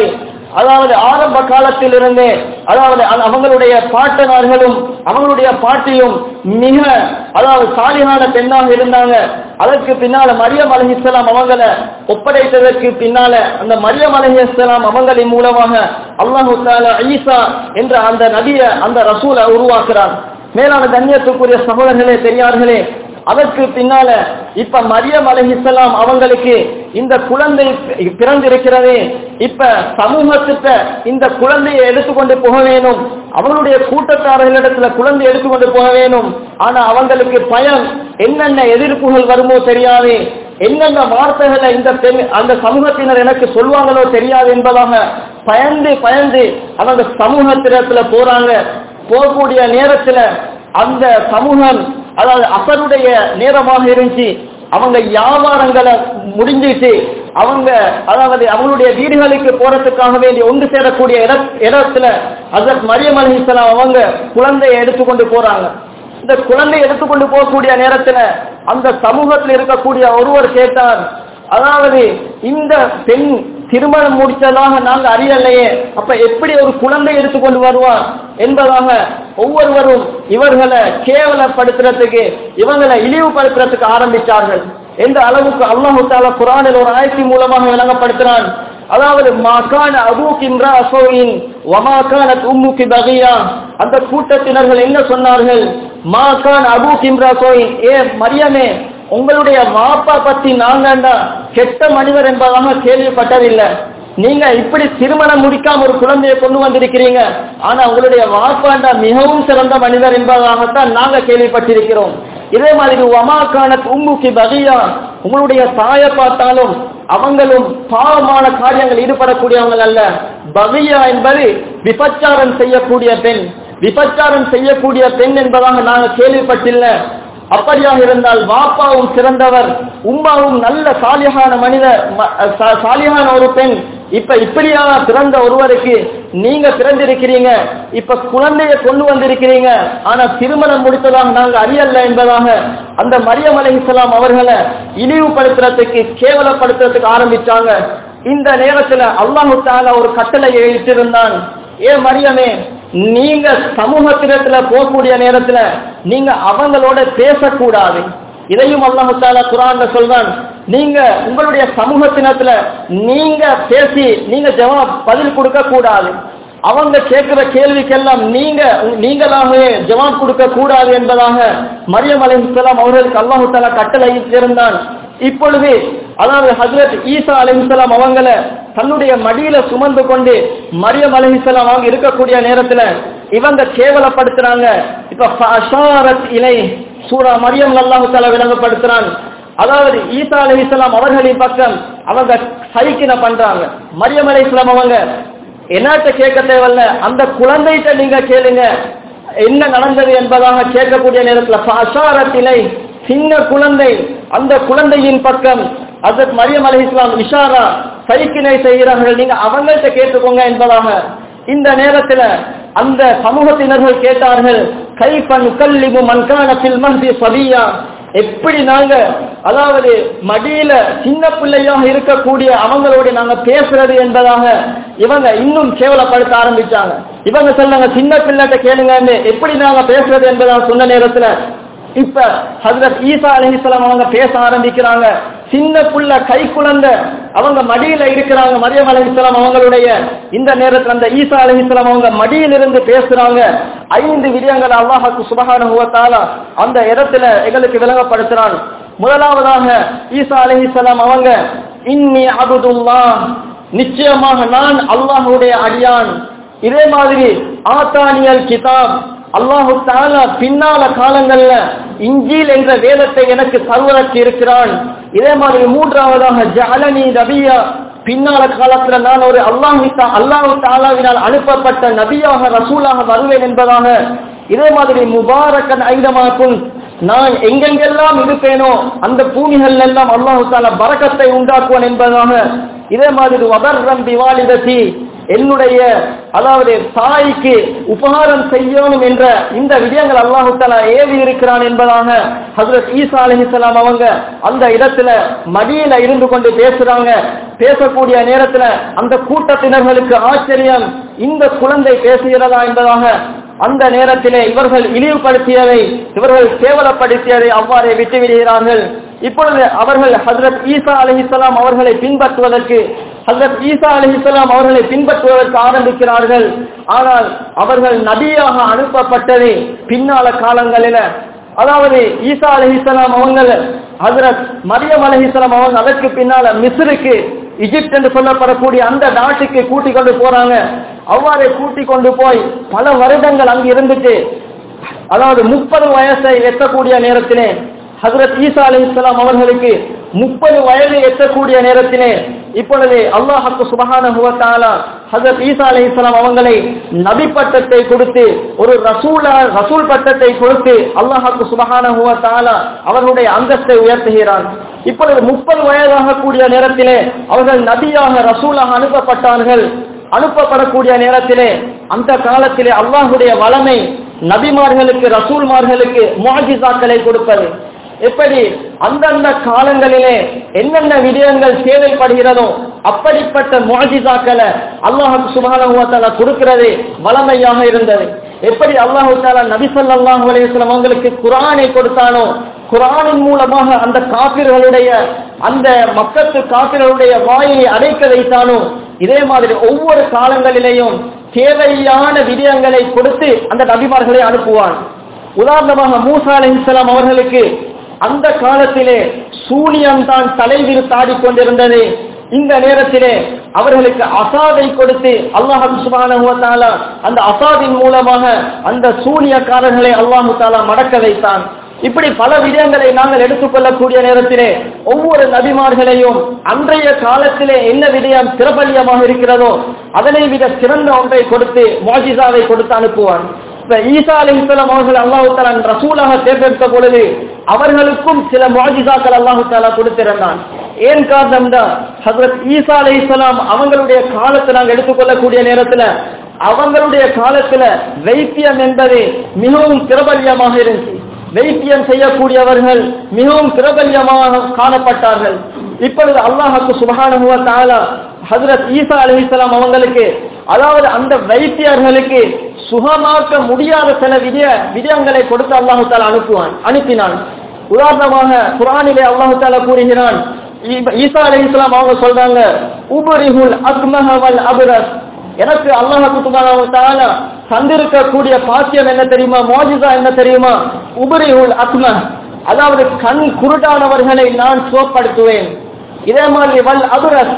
அதாவது ஆரம்ப காலத்திலிருந்தே அதாவது அந்த- அவங்களுடைய பாட்டனார்களும் அவங்களுடைய பாட்டியும் மிக அதாவது சாலிகான பெண்ணாக இருந்தாங்க அதற்கு பின்னால மரியம் அலஹிஸ்லாம் அவங்கள ஒப்படைத்ததற்கு பின்னால அந்த மரியம் அலஹிஸ்லாம் அவங்களின் மூலமாக அல்லாஹு தாலா ஈசா என்ற அந்த நபிய அந்த ரசூலை உருவாக்குறார் மேலான கண்ணியத்துக்குரிய சகோதரர்களே பெரியார்களே அதற்கு பின்னால இப்ப மரியம் அலஹிஸ்லாம் அவங்களுக்கு இந்த குழந்தை பிறந்திருக்கிறது இப்ப சமூகத்திட்ட இந்த குழந்தையை எடுத்துக்கொண்டு போக வேணும் அவங்களுடைய கூட்டத்தாரர்களிடத்துல குழந்தை எடுத்துக்கொண்டு போக வேணும் ஆனா அவங்களுக்கு பயம் என்னென்ன எதிர்ப்புகள் வருமோ தெரியாது என்னென்ன வார்த்தைகளை இந்த பெண் அந்த சமூகத்தினர் எனக்கு சொல்வாங்களோ தெரியாது என்பதாக பயந்து பயந்து அவங்க சமூகத்திடத்துல போறாங்க போகக்கூடிய நேரத்துல அந்த சமூகம் அதாவது அசருடைய நேரமாக இருந்துச்சு அவங்க வியாபாரங்களை முடிஞ்சிட்டு அவங்க அதாவது அவங்களுடைய வீடுகளுக்கு போறதுக்காக வேண்டி ஒன்று சேரக்கூடிய இட- இடத்துல அதற்கு மரியம் அலிஸ்லாம் அவங்க குழந்தையை எடுத்துக்கொண்டு போறாங்க இந்த குழந்தை எடுத்துக்கொண்டு போகக்கூடிய நேரத்துல அந்த சமூகத்தில் இருக்கக்கூடிய ஒருவர் கேட்டார் அதாவது இந்த பெண் திருமணம் முடிச்சதாக நாங்க அறியலையே அப்ப எப்படி ஒரு குழந்தை எடுத்துக்கொண்டு வருவான் என்பதாக ஒவ்வொருவரும் இவர்களை கேவலப்படுத்துறதுக்கு இவங்களை இழிவுபடுத்துறதுக்கு ஆரம்பித்தார்கள் எந்த அளவுக்கு அல்லாஹு தாலா குரானில் ஒரு ஆயத்தின் மூலமாக விளங்கப்படுத்துறான் அதாவது மாகான அபூக்கின்ற அசோயின் வமாகான உம்முக்கி பகியா அந்த கூட்டத்தினர்கள் என்ன சொன்னார்கள் மாகான் அபூக்கின்ற அசோயின் ஏ மரியமே உங்களுடைய மாப்பா பத்தி நாங்கண்டா கெட்ட மனிதர் என்பதாக கேள்விப்பட்டதில்லை நீங்க இப்படி திருமணம் முடிக்காம ஒரு குழந்தையை கொண்டு வந்திருக்கிறீங்க ஆனா உங்களுடைய வாப்பாண்டா மிகவும் சிறந்த மனிதர் என்பதாகத்தான் நாங்க கேள்விப்பட்டிருக்கிறோம் இதே மாதிரி வமாக்கான உம்முக்கு பகியா உங்களுடைய தாயை பார்த்தாலும் அவங்களும் பாவமான காரியங்கள் ஈடுபடக்கூடியவங்க அல்ல பகியா என்பது விபச்சாரம் செய்யக்கூடிய பெண் விபச்சாரம் செய்யக்கூடிய பெண் என்பதாக நாங்க கேள்விப்பட்டில்லை அப்படியாக இருந்தால் வாப்பாவும் சிறந்தவர் உம்மாவும் நல்ல சாலியான மனிதர் ம- சா- சாலியான ஒரு பெண் இப்ப இப்படியான பிறந்த ஒருவருக்கு நீங்க பிறந்திருக்கிறீங்க இப்ப குழந்தைய கொண்டு வந்திருக்கிறீங்க ஆனா திருமணம் முடித்ததாக நாங்க அறியல என்பதாக அந்த மரியம் அலைஹிஸ்ஸலாம் அவர்களை இழிவுபடுத்துறதுக்கு கேவலப்படுத்துறதுக்கு ஆரம்பிச்சாங்க இந்த நேரத்துல அல்லாஹு தாலா ஒரு கட்டளையை இட்டிருந்தான் ஏ மரியமே நீங்க சமூகத்திடத்துல போகக்கூடிய நேரத்துல நீங்க அவங்களோட பேசக்கூடாது இதையும் அல்லாஹு தாலா குரான்ல சொல்றான் நீங்க உங்களுடைய சமூகத்தினத்துல நீங்க பேசி நீங்க ஜவாப் பதில் கொடுக்க கூடாது அவங்க கேட்கிற கேள்விக்கெல்லாம் நீங்க நீங்களாகவே ஜவாப் கொடுக்க கூடாது என்பதாக மரியம் அலைஹிஸ்ஸலாம் அவர்களுக்கு அல்லாஹு தாலா கட்டளை இருந்தான் இப்பொழுது அதாவது ஹஜரத் ஈசா அலைஹிஸ்ஸலாம் அவங்கள தன்னுடைய மடியில சுமந்து கொண்டு மரியம் அலைஹிஸ்ஸலாம் அவங்க இருக்கக்கூடிய நேரத்துல இவங்க கேவலப்படுத்துறாங்க இப்ப ஃபஅஷாரத் இலை சூரா மரியம் அல்லாஹு தஆலா விளங்கப்படுத்துறான் அதாவது ஈசா அலைஹிஸ்ஸலாம் அவர்களின் பக்கம் அவங்க சைக்கின பண்றாங்க மரியம் அலைஹிஸ்ஸலாம் அவங்க என்னாட்ட கேட்க தேவையில்ல அந்த குழந்தைகிட்ட நீங்க கேளுங்க என்ன நடந்தது என்பதாக கேட்கக்கூடிய நேரத்தில் அஷாரத்திலை சின்ன குழந்தை அந்த குழந்தையின் பக்கம் அதற்கு மரியம் அலி இஸ்லாம் இஷாரா சைக்கினை செய்கிறார்கள் நீங்க அவங்கள்ட்ட கேட்டுக்கோங்க என்பதாக இந்த நேரத்தில் அந்த சமூகத்தினர்கள் கேட்டார்கள் கைப்ப நுக்கல்லிபு மன்கான பில்மஹதி சபியா எப்படி நாங்க அதாவது மடியில சின்ன பிள்ளையாக இருக்கக்கூடிய அவங்களோட நாங்க பேசுறது என்பதாக இவங்க இன்னும் கேவலப்படுத்த ஆரம்பிச்சாங்க இவங்க சொன்னாங்க சின்ன பிள்ளைகிட்ட கேளுங்கன்னு எப்படி நாங்க பேசுறது என்பதாக சொன்ன நேரத்துல இப்ப ஹசரத் ஈசா அலிஹிஸ்லாம் அவங்க பேச ஆரம்பிக்கிறாங்க சின்ன புள்ள கை குழந்தை அவங்க மடியில இருக்கிறாங்க மரியம் அலிஹிஸ்லாம் அவங்களுடைய இந்த நேரத்துல அந்த ஈசா அலிஹிஸ்லாம் அவங்க மடியிலிருந்து பேசுறாங்க ஐந்து விடயங்கள் அல்லாஹாக்கு சுபகான அந்த இடத்துல எங்களுக்கு விளங்கப்படுத்துறான் முதலாவதாக ஈசா அலிஹிஸ்லாம் அவங்க இன்னி அபுதுல்லா நிச்சயமாக நான் அல்லாஹுடைய அடியான் இதே மாதிரி ஆத்தானியல் கிதாப் அல்லாஹு தாலா பின்னால காலங்கள்ல இஞ்சில் என்ற வேதத்தை எனக்கு தருவதற்கு இருக்கிறான் இதே மாதிரி மூன்றாவதாக ஜஅலனி நபியா பின்னால காலத்துல நான் ஒரு அல்லாஹி அல்லாஹு தாலாவினால் அனுப்பப்பட்ட நபியாக ரசூலாக வருவேன் என்பதாக இதே மாதிரி முபாரக்கன் ஐதமாக்கும் நான் எங்கெங்கெல்லாம் இருப்பேனோ அந்த பூமிகள் எல்லாம் அல்லாஹு தாலா பரக்கத்தை உண்டாக்குவான் என்பதாக இதே மாதிரி வபர்ரம் திவாலிதத்தி என்னுடைய அதாவது தாய்க்கு உபகாரம் செய்யணும் என்ற இந்த விடயங்கள் அல்லாஹு தலா ஏவி இருக்கிறான் என்பதாக ஹசரத் ஈசா அலிஹிஸ்லாம் அவங்க அந்த இடத்துல மடியில இருந்து கொண்டு பேசுறாங்க பேசக்கூடிய நேரத்துல அந்த கூட்டத்தினர்களுக்கு ஆச்சரியம் இந்த குழந்தை பேசுகிறதா என்பதாக அந்த நேரத்திலே இவர்கள் இழிவுபடுத்தியதை இவர்கள் கேவலப்படுத்தியதை அவ்வாறே விட்டு விடுகிறார்கள் இப்பொழுது அவர்கள் ஹசரத் ஈசா அலிஹிஸ்லாம் அவர்களை பின்பற்றுவதற்கு ஹசரத் ஈசா அலிஹிஸ்லாம் அவர்களை பின்பற்றுவதற்கு ஆரம்பிக்கிறார்கள் ஆனால் அவர்கள் நபியாக அனுப்பப்பட்டது பின்னால காலங்களில அதாவது ஈசா அலிஹிஸ்லாம் அவங்க ஹசரத் மரியம் அலிஹிஸ்லாம் அவங்க அதற்கு பின்னால மிஸ்ருக்கு இஜிப்ட் என்று சொல்லப்படக்கூடிய அந்த நாட்டுக்கு கூட்டிக் கொண்டு போறாங்க அவ்வாறே கூட்டிக் கொண்டு போய் பல வருடங்கள் அங்கு இருந்துட்டு அதாவது முப்பது வயசை எட்டக்கூடிய நேரத்திலே ஹசரத் ஈசா அலி இஸ்லாம் அவர்களுக்கு முப்பது வயது எட்டக்கூடிய நேரத்திலே இப்பொழுது அல்லாஹுக்கு சுபகான ஹசரத் ஈசா அலி இஸ்லாம் அவங்களை நபி பட்டத்தை கொடுத்து ஒரு ரசூலா ரசூல் பட்டத்தை கொடுத்து அல்லாஹுக்கு சுபகான அவர்களுடைய அந்தஸ்தை உயர்த்துகிறார் இப்பொழுது முப்பது வயதாக கூடிய நேரத்திலே அவர்கள் நபியாக ரசூலாக அனுப்பப்பட்டார்கள் அனுப்பப்படக்கூடிய நேரத்திலே அந்த காலத்திலே அல்லாஹுடைய வளமை நபிமார்களுக்கு ரசூல்மார்களுக்கு முஆஜிசாக்களை கொடுப்பது எப்படி அந்தந்த காலங்களிலே என்னென்ன விடயங்கள் தேவைப்படுகிறதோ அப்படிப்பட்ட முஆஜிசாக்களை அல்லாஹ் சுப்ஹானஹு வ தஆலா கொடுக்கிறது வளமையாக இருந்தது எப்படி அல்லாஹு தாலா நபி ஸல்லல்லாஹு அலைஹி வஸல்லம் அவங்களுக்கு குர்ஆனை கொடுத்தானோ குர்ஆனின் மூலமாக அந்த காபிர்களுடைய அந்த மக்கத்து காபிர்களுடைய வாயை அடைக்க வைத்தானோ இதே மாதிரி ஒவ்வொரு காலங்களிலேயும் தேவையான விடயங்களை கொடுத்து அந்த நபிமார்களை அனுப்புவான் உதாரணமாக மூசா அலைஹிஸ்ஸலாம் அவர்களுக்கு அந்த காலத்திலே சூனியம் தான் தலைவிரித்து ஆடிக்கொண்டிருந்தது இந்த நேரத்திலே அவர்களுக்கு அசாதை கொடுத்து அல்லாஹ் சுபானஹு வ தஆலா அந்த அசாதின் மூலமாக அந்த சூனியக்காரர்களை அல்லாஹு தாலா மடக்க வைத்தான் இப்படி பல விடயங்களை நாங்கள் எடுத்துக்கொள்ளக்கூடிய நேரத்திலே ஒவ்வொரு நபிமார்களையும் அன்றைய காலத்திலே என்ன விடயம் பிரபல்யமாக இருக்கிறதோ அதனை விட சிறந்த ஒன்றை கொடுத்து மோஜிசாவை கொடுத்து அனுப்புவான் இப்ப ஈசா அலி இஸ்லாம் அவர்கள் அல்லாஹு தாலா ரசூலாக தேர்ந்தெடுத்த பொழுது அவர்களுக்கும் சில மோஜிசாக்கள் அல்லாஹு தாலா கொடுத்திருந்தான் ஏன் காரணம் தான் ஹசரத் ஈசா அலி இஸ்லாம் அவங்களுடைய காலத்தை நாங்கள் எடுத்துக்கொள்ளக்கூடிய நேரத்துல அவங்களுடைய காலத்துல வைத்தியம் என்பது மிகவும் பிரபல்யமாக இருந்துச்சு வைத்தியம் செய்யக்கூடியவர்கள் மிகவும் பிரபல்யமாக காணப்பட்டார்கள் இப்பொழுது அல்லாஹுக்கு சுபஹானஹு வ தஆலா ஹஜ்ரத் ஈசா அலைஹிஸ்ஸலாம் அவங்களுக்கு அதாவது அந்த வைத்தியர்களுக்கு சுகமாக்க முடியாத சில விடய விடயங்களை கொடுத்து அல்லாஹு தாலா அனுப்புவான் அனுப்பினான் உதாரணமாக குர்ஆனிலே அல்லாஹு தாலா கூறுகிறான் ஈ- ஈசா அலைஹிஸ்ஸலாம் அவங்க சொல்றாங்க உபரிஹுல் அக்மஹ வல் அப்ரஸ் எனக்கு அல்லாஹு சுப்ஹானஹு வ தஆலா தந்திருக்கக்கூடிய பாக்கியம் என்ன தெரியுமா மோஜிசா என்ன தெரியுமா உபரிஹுல் அக்ம அதாவது கண் குருடானவர்களை நான் சோப்படுத்துவேன் இதே மாதிரி வல் அபுரஸ்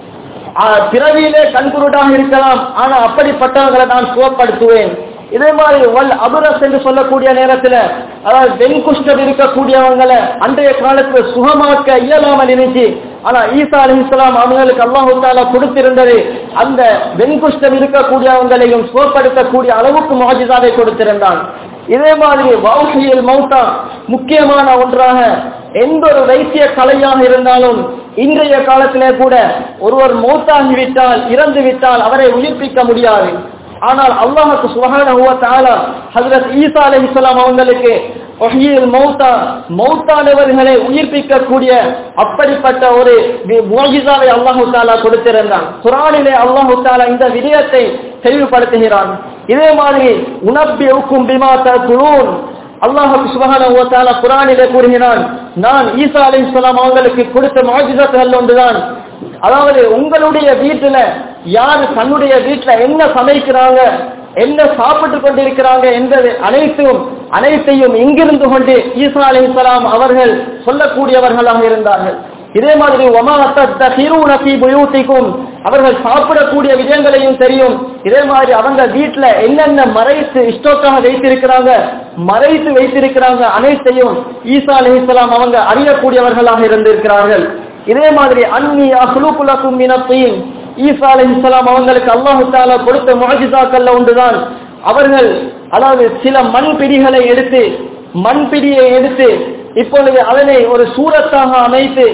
பிறவியிலே கண்குருடாக இருக்கலாம் ஆனா அப்படிப்பட்டவர்களை நான் சுவப்படுத்துவேன் இதே மாதிரி வல் அபுரஸ் என்று சொல்லக்கூடிய நேரத்துல அதாவது வெண்குஷ்டம் இருக்கக்கூடியவங்களை அன்றைய காலத்துல சுகமாக்க இயலாமல் இருந்துச்சு ஆனா ஈசா அலி இஸ்லாம் அவங்களுக்கு அல்லாஹு தாலா கொடுத்திருந்தது அந்த வெண்குஷ்டம் இருக்கக்கூடியவங்களையும் சுகப்படுத்தக்கூடிய அளவுக்கு மாஜிதாவை கொடுத்திருந்தான் இதே மாதிரி வௌஹியில் மௌத்தா முக்கியமான ஒன்றாக எந்த ஒரு வைத்திய கலையாக இருந்தாலும் இன்றைய காலத்திலே கூட ஒருவர் மௌத்தாகிவிட்டால் இறந்து விட்டால் அவரை உயிர்ப்பிக்க முடியாது ஆனால் அல்லாஹுக்கு சுபஹானஹு வ தஆலா ஹஜ்ரத் ஈசா அலைஹிஸ்ஸலாம் அவங்களுக்கு வஹீல் மௌத்தா மௌத்தானவர்களை உயிர்ப்பிக்கக்கூடிய அப்படிப்பட்ட ஒரு முஜிசாவை அல்லாஹு தாலா கொடுத்திருந்தான் குரானிலே அல்லாஹு தாலா இந்த விடயத்தை தெளிவுபடுத்துகிறான் இதே மாதிரி உனப்பி உக்கும் பிமா தகுலூன் அல்லாஹு சுபஹானஹு வ தஆலா குர்ஆனிலே கூறுகிறான் நான் ஈசா அலைஹிஸ்ஸலாம் அவங்களுக்கு கொடுத்த முஜிசத்துகள் ஒன்றுதான் அதாவது உங்களுடைய வீட்டுல யார் தன்னுடைய வீட்டுல என்ன சமைக்கிறாங்க என்ன சாப்பிட்டு கொண்டிருக்கிறாங்க என்பது அனைத்தும் அனைத்தையும் இங்கிருந்து கொண்டு ஈசா அலைஹிஸ்ஸலாம் அவர்கள் சொல்லக்கூடியவர்களாக இருந்தார்கள் இதே மாதிரி ஒமா தத்தீரூன ஃபீ புயூத்திக்கும் அவர்கள் சாப்பிடக்கூடிய விஜயங்களையும் தெரியும் இதே மாதிரி அவங்க வீட்டுல என்னென்ன மறைத்து இஷ்டோக்காக வைத்திருக்கிறாங்க மறைத்து வைத்திருக்கிறாங்க அனைத்தையும் ஈசா அலைஹிஸ்ஸலாம் அவங்க அறியக்கூடியவர்களாக இருந்திருக்கிறார்கள் இதே மாதிரி அன்னி அஹ்லூகுலக்கும் மினத்தீன் ஈசா அலைஹிஸ்ஸலாம் அவங்களுக்கு அல்லாஹு தாலா கொடுத்த முஅஜிசாக்கள்ல ஒன்றுதான் அவர்கள் அதாவது சில மண் பிடிகளை எடுத்து மண் பிடியை எடுத்து இப்பொழுது அதனை ஒரு சூரத்தாக அமைத்து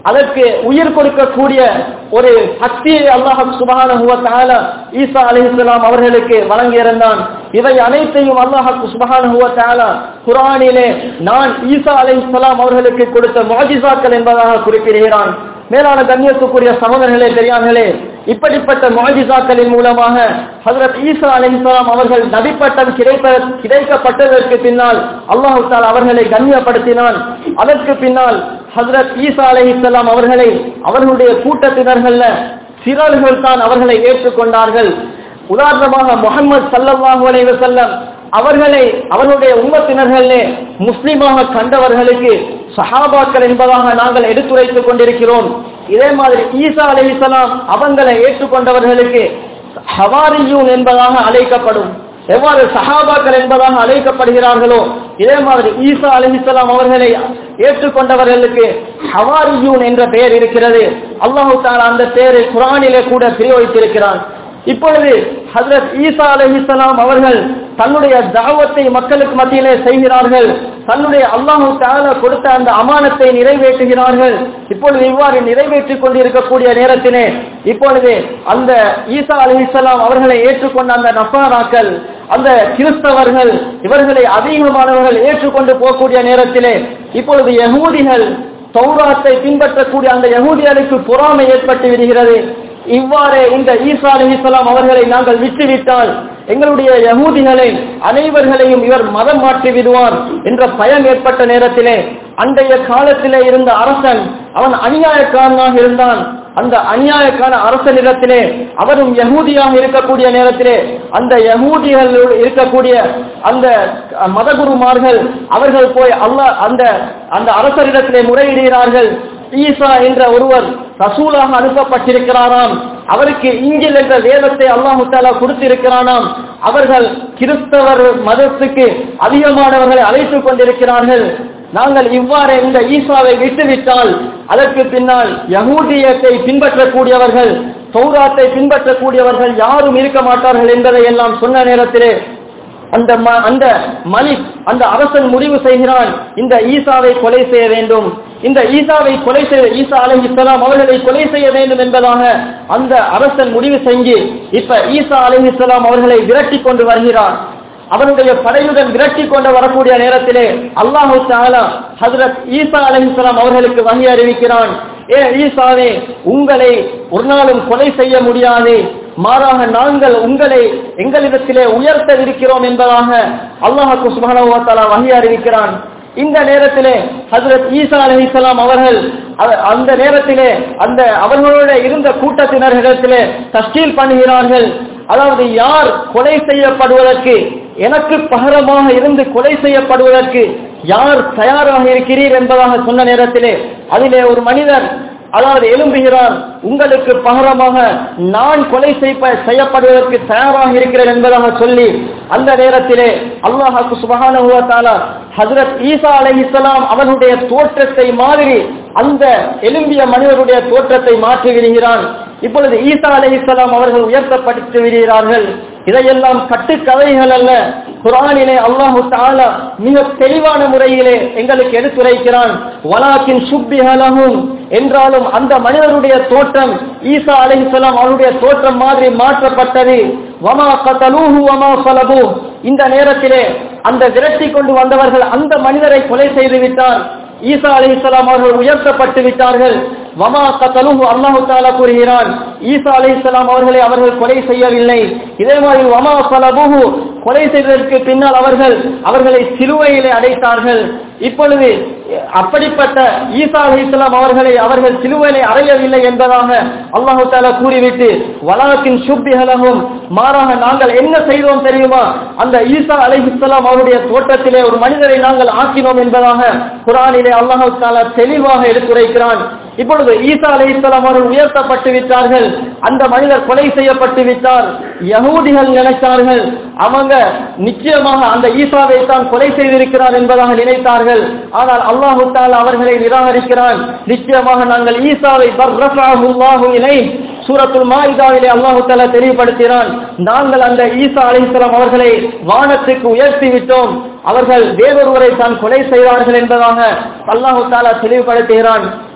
அதற்கு உயிர் கொடுக்கக்கூடிய ஒரு சக்தியை அல்லாஹ் சுபஹானஹு வ தஆலா ஈசா அலைஹிஸ்ஸலாம் அவர்களுக்கு வழங்கியிருந்தான் இவை அனைத்தையும் அல்லாஹ் சுபஹானஹு வ தஆலா குர்ஆனிலே நான் ஈசா அலைஹிஸ்ஸலாம் அவர்களுக்கு கொடுத்த முஅஜிசாக்கள் என்பதாக குறிப்பிடுகிறான் மேலான கண்ணியத்துக்குரிய சகோதரர்களே பெரியார்களே இப்படிப்பட்ட முஅஜிசாக்களின் மூலமாக ஹஜரத் ஈசா அலைஹிஸ்ஸலாம் அவர்கள் நபிப்பட்டம் கிடைப்ப கிடைக்கப்பட்டதற்கு பின்னால் அல்லாஹ் தால் அவர்களை கண்ணியப்படுத்தினான் அதற்கு பின்னால் ஹஜரத் ஈசா அலைஹிஸ்ஸலாம் அவர்களை அவர்களுடைய கூட்டத்தினர்கள்ல சிறார்கள் தான் அவர்களை ஏற்றுக்கொண்டார்கள் உதாரணமாக முகமது சல்லல்லாஹு அலைஹி வஸல்லம் அவர்களை அவர்களுடைய உம்மத்தினர்களே முஸ்லிமாக கண்டவர்களுக்கு சஹாபாக்கள் என்பதாக நாங்கள் எடுத்துரைத்துக் கொண்டிருக்கிறோம் இதே மாதிரி ஈசா அலைஹிஸ்ஸலாம் அவங்களை ஏற்றுக்கொண்டவர்களுக்கு ஹவாரியூன் என்பதாக அழைக்கப்படும் எவ்வாறு சஹாபாக்கள் என்பதாக அழைக்கப்படுகிறார்களோ இதே மாதிரி ஈசா அலிஹிஸ்லாம் அவர்களை ஏற்றுக்கொண்டவர்களுக்கு ஹவாரியூன் என்ற பெயர் இருக்கிறது அல்லாஹு தாலா அந்த பெயரை குரானிலே கூட பிரயோகித்திருக்கிறான் இப்பொழுது ஹஜரத் ஈசா அலிஹிஸ்லாம் அவர்கள் தன்னுடைய தாவத்தை மக்களுக்கு மத்தியிலே செய்கிறார்கள் தன்னுடைய அல்லாஹு தாலா கொடுத்த அந்த அமானத்தை நிறைவேற்றுகிறார்கள் இப்பொழுது இவ்வாறு நிறைவேற்றிக் கொண்டிருக்கக்கூடிய நேரத்திலே இப்பொழுது அந்த ஈசா அலிஹிஸ்லாம் அவர்களை ஏற்றுக்கொண்ட அந்த நசாராக்கள் அந்த கிறிஸ்தவர்கள் இவர்களை அதிகமானவர்கள் ஏற்றுக்கொண்டு போகக்கூடிய நேரத்திலே இப்பொழுது யகூதிகள் தௌராத்தை பின்பற்றக்கூடிய அந்த யகூதிகளுக்கு பொறாமை ஏற்பட்டு விடுகிறது இவ்வாறு இந்த ஈசா அலிஹிஸ்லாம் அவர்களை நாங்கள் விட்டுவிட்டால் எங்களுடைய யகூதிகளை அனைவர்களையும் இவர் மதம் மாற்றி விடுவார் என்ற பயம் ஏற்பட்ட நேரத்திலே அன்றைய காலத்திலே இருந்த அரசன் அவன் அநியாயக்காரனாக இருந்தான் அந்த அநியாயக்கான அரசனிடத்திலே அவரும் யகூதியாக இருக்கக்கூடிய நேரத்திலே அந்த யகூதிகள் இருக்கக்கூடிய அந்த மதகுருமார்கள் அவர்கள் போய் அல்லாஹ் அந்த அந்த அரசரிடத்திலே முறையிடுகிறார்கள் ஈசா என்ற ஒருவர் ரசூலாக அனுப்பப்பட்டிருக்கிறாராம் அவருக்கு இங்கில் என்ற வேதத்தை அல்லாஹு தாலா கொடுத்திருக்கிறானாம் அவர்கள் கிறிஸ்தவர் மதத்துக்கு அதிகமானவர்களை அழைத்துக் கொண்டிருக்கிறார்கள் நாங்கள் இவ்வாறு இந்த ஈசாவை விட்டுவிட்டால் அதற்கு பின்னால் யகூதியத்தை பின்பற்றக்கூடியவர்கள் சௌராத்தை பின்பற்றக்கூடியவர்கள் யாரும் இருக்க மாட்டார்கள் என்பதை எல்லாம் சொன்ன நேரத்திலே அந்த அந்த மலிக் அந்த அரசன் முடிவு செய்கிறான் இந்த ஈசாவை கொலை செய்ய வேண்டும் இந்த ஈசாவை கொலை செய்ய ஈசா அலை இஸ்லாம் அவர்களை கொலை செய்ய வேண்டும் என்பதாக அந்த அரசன் முடிவு செஞ்சு இப்ப ஈசா அலை இஸ்லாம் அவர்களை விரட்டி கொண்டு வருகிறார் அவனுடைய படையுடன் விரட்டி கொண்டு வரக்கூடிய நேரத்திலே அல்லாஹு தாலா ஹசரத் ஈசா அலிஸ்லாம் அவர்களுக்கு வகை அறிவிக்கிறான் ஏ ஈசாவே உங்களை ஒரு நாளும் கொலை செய்ய முடியாது மாறாக நாங்கள் உங்களை எங்களிடத்திலே உயர்த்த இருக்கிறோம் என்பதாக அல்லாஹு சுபானா வகை அறிவிக்கிறான் இந்த நேரத்திலே ஹசரத் ஈசா அலிஸ்லாம் அவர்கள் அந்த நேரத்திலே அந்த அவர்களோட இருந்த கூட்டத்தினர்களிடத்திலே தஸ்கீல் பண்ணுகிறார்கள் அதாவது யார் கொலை செய்யப்படுவதற்கு எனக்கு பகரமாக இருந்து கொலை செய்யப்படுவதற்கு யார் தயாராக இருக்கிறீர் என்பதாக சொன்ன நேரத்திலே அதிலே ஒரு மனிதர் அதாவது எழும்புகிறார் உங்களுக்கு பகரமாக நான் கொலை செய்யப்படுவதற்கு தயாராக இருக்கிறேன் என்பதாக சொல்லி அந்த நேரத்திலே அல்லாஹாக்கு சுபகான ஹசரத் ஈசா அலை இஸ்லாம் அவனுடைய தோற்றத்தை மாதிரி அந்த எலும்பிய மனிதருடைய தோற்றத்தை மாற்றி விடுகிறான் இப்பொழுது ஈசா அலை இஸ்லாம் அவர்கள் உயர்த்தப்பட்டு விடுகிறார்கள் இதையெல்லாம் கட்டுக்கதைகள் அல்ல குரானிலே அல்லாஹு தாலா மிக தெளிவான முறையிலே எங்களுக்கு எடுத்துரைக்கிறான் வலாக்கின் சுப்பிஹலகும் என்றாலும் அந்த மனிதனுடைய தோற்றம் ஈசா அலைஹிஸ்ஸலாம் அவருடைய தோற்றம் மாதிரி மாற்றப்பட்டது வமா கதலூஹு வமா ஃபலபு இந்த நேரத்திலே அந்த விரட்டி கொண்டு வந்தவர்கள் அந்த மனிதரை கொலை செய்து விட்டார் ஈசா அலைஹிஸ்ஸலாம் அவர்கள் உயர்த்தப்பட்டு விட்டார்கள் வமா கத்தலுஹு அல்லாஹு தாலா கூறுகிறான் ஈசா அலைஹிஸ்ஸலாம் அவர்களை அவர்கள் கொலை செய்யவில்லை இதே மாதிரி வமா ஃபலபுஹு கொலை செய்ததற்கு பின்னால் அவர்கள் அவர்களை சிலுவையிலே அடைத்தார்கள் இப்பொழுது அப்படிப்பட்ட ஈசா அலைஹிஸ்ஸலாம் அவர்களை அவர்கள் சிலுவையிலே அறையவில்லை என்பதாக அல்லாஹு தாலா கூறிவிட்டு வலாக்கின் சுப்பிஹலகும் மாறாக நாங்கள் என்ன செய்தோம் தெரியுமா அந்த ஈசா அலைஹிஸ்ஸலாம் அவருடைய தோட்டத்திலே ஒரு மனிதரை நாங்கள் ஆக்கினோம் என்பதாக குரானிலே அல்லாஹு தாலா தெளிவாக எடுத்துரைக்கிறான் இப்பொழுது ஈசா அலை இஸ்லாம் அவர்கள் உயர்த்தப்பட்டு விட்டார்கள் அந்த மனிதர் கொலை செய்யப்பட்டு விட்டார் யகூதிகள் நினைத்தார்கள் அவங்க நிச்சயமாக அந்த ஈசாவை தான் கொலை செய்திருக்கிறார் என்பதாக நினைத்தார்கள் ஆனால் அல்லாஹு தாலா அவர்களை நிராகரிக்கிறான் நிச்சயமாக நாங்கள் ஈசாவை பர்ரஃபாஹுல்லாஹு இலை சூரத்துல் மாயிதாவிலே அல்லாஹு தாலா தெளிவுபடுத்தினான் நாங்கள் அந்த ஈசா அலிஸ்லாம் அவர்களை வானத்துக்கு உயர்த்தி விட்டோம் அவர்கள் வேறொருவரை தான் கொலை செய்தார்கள் என்பதாக அல்லாஹு தாலா தெளிவுபடுத்துகிறான்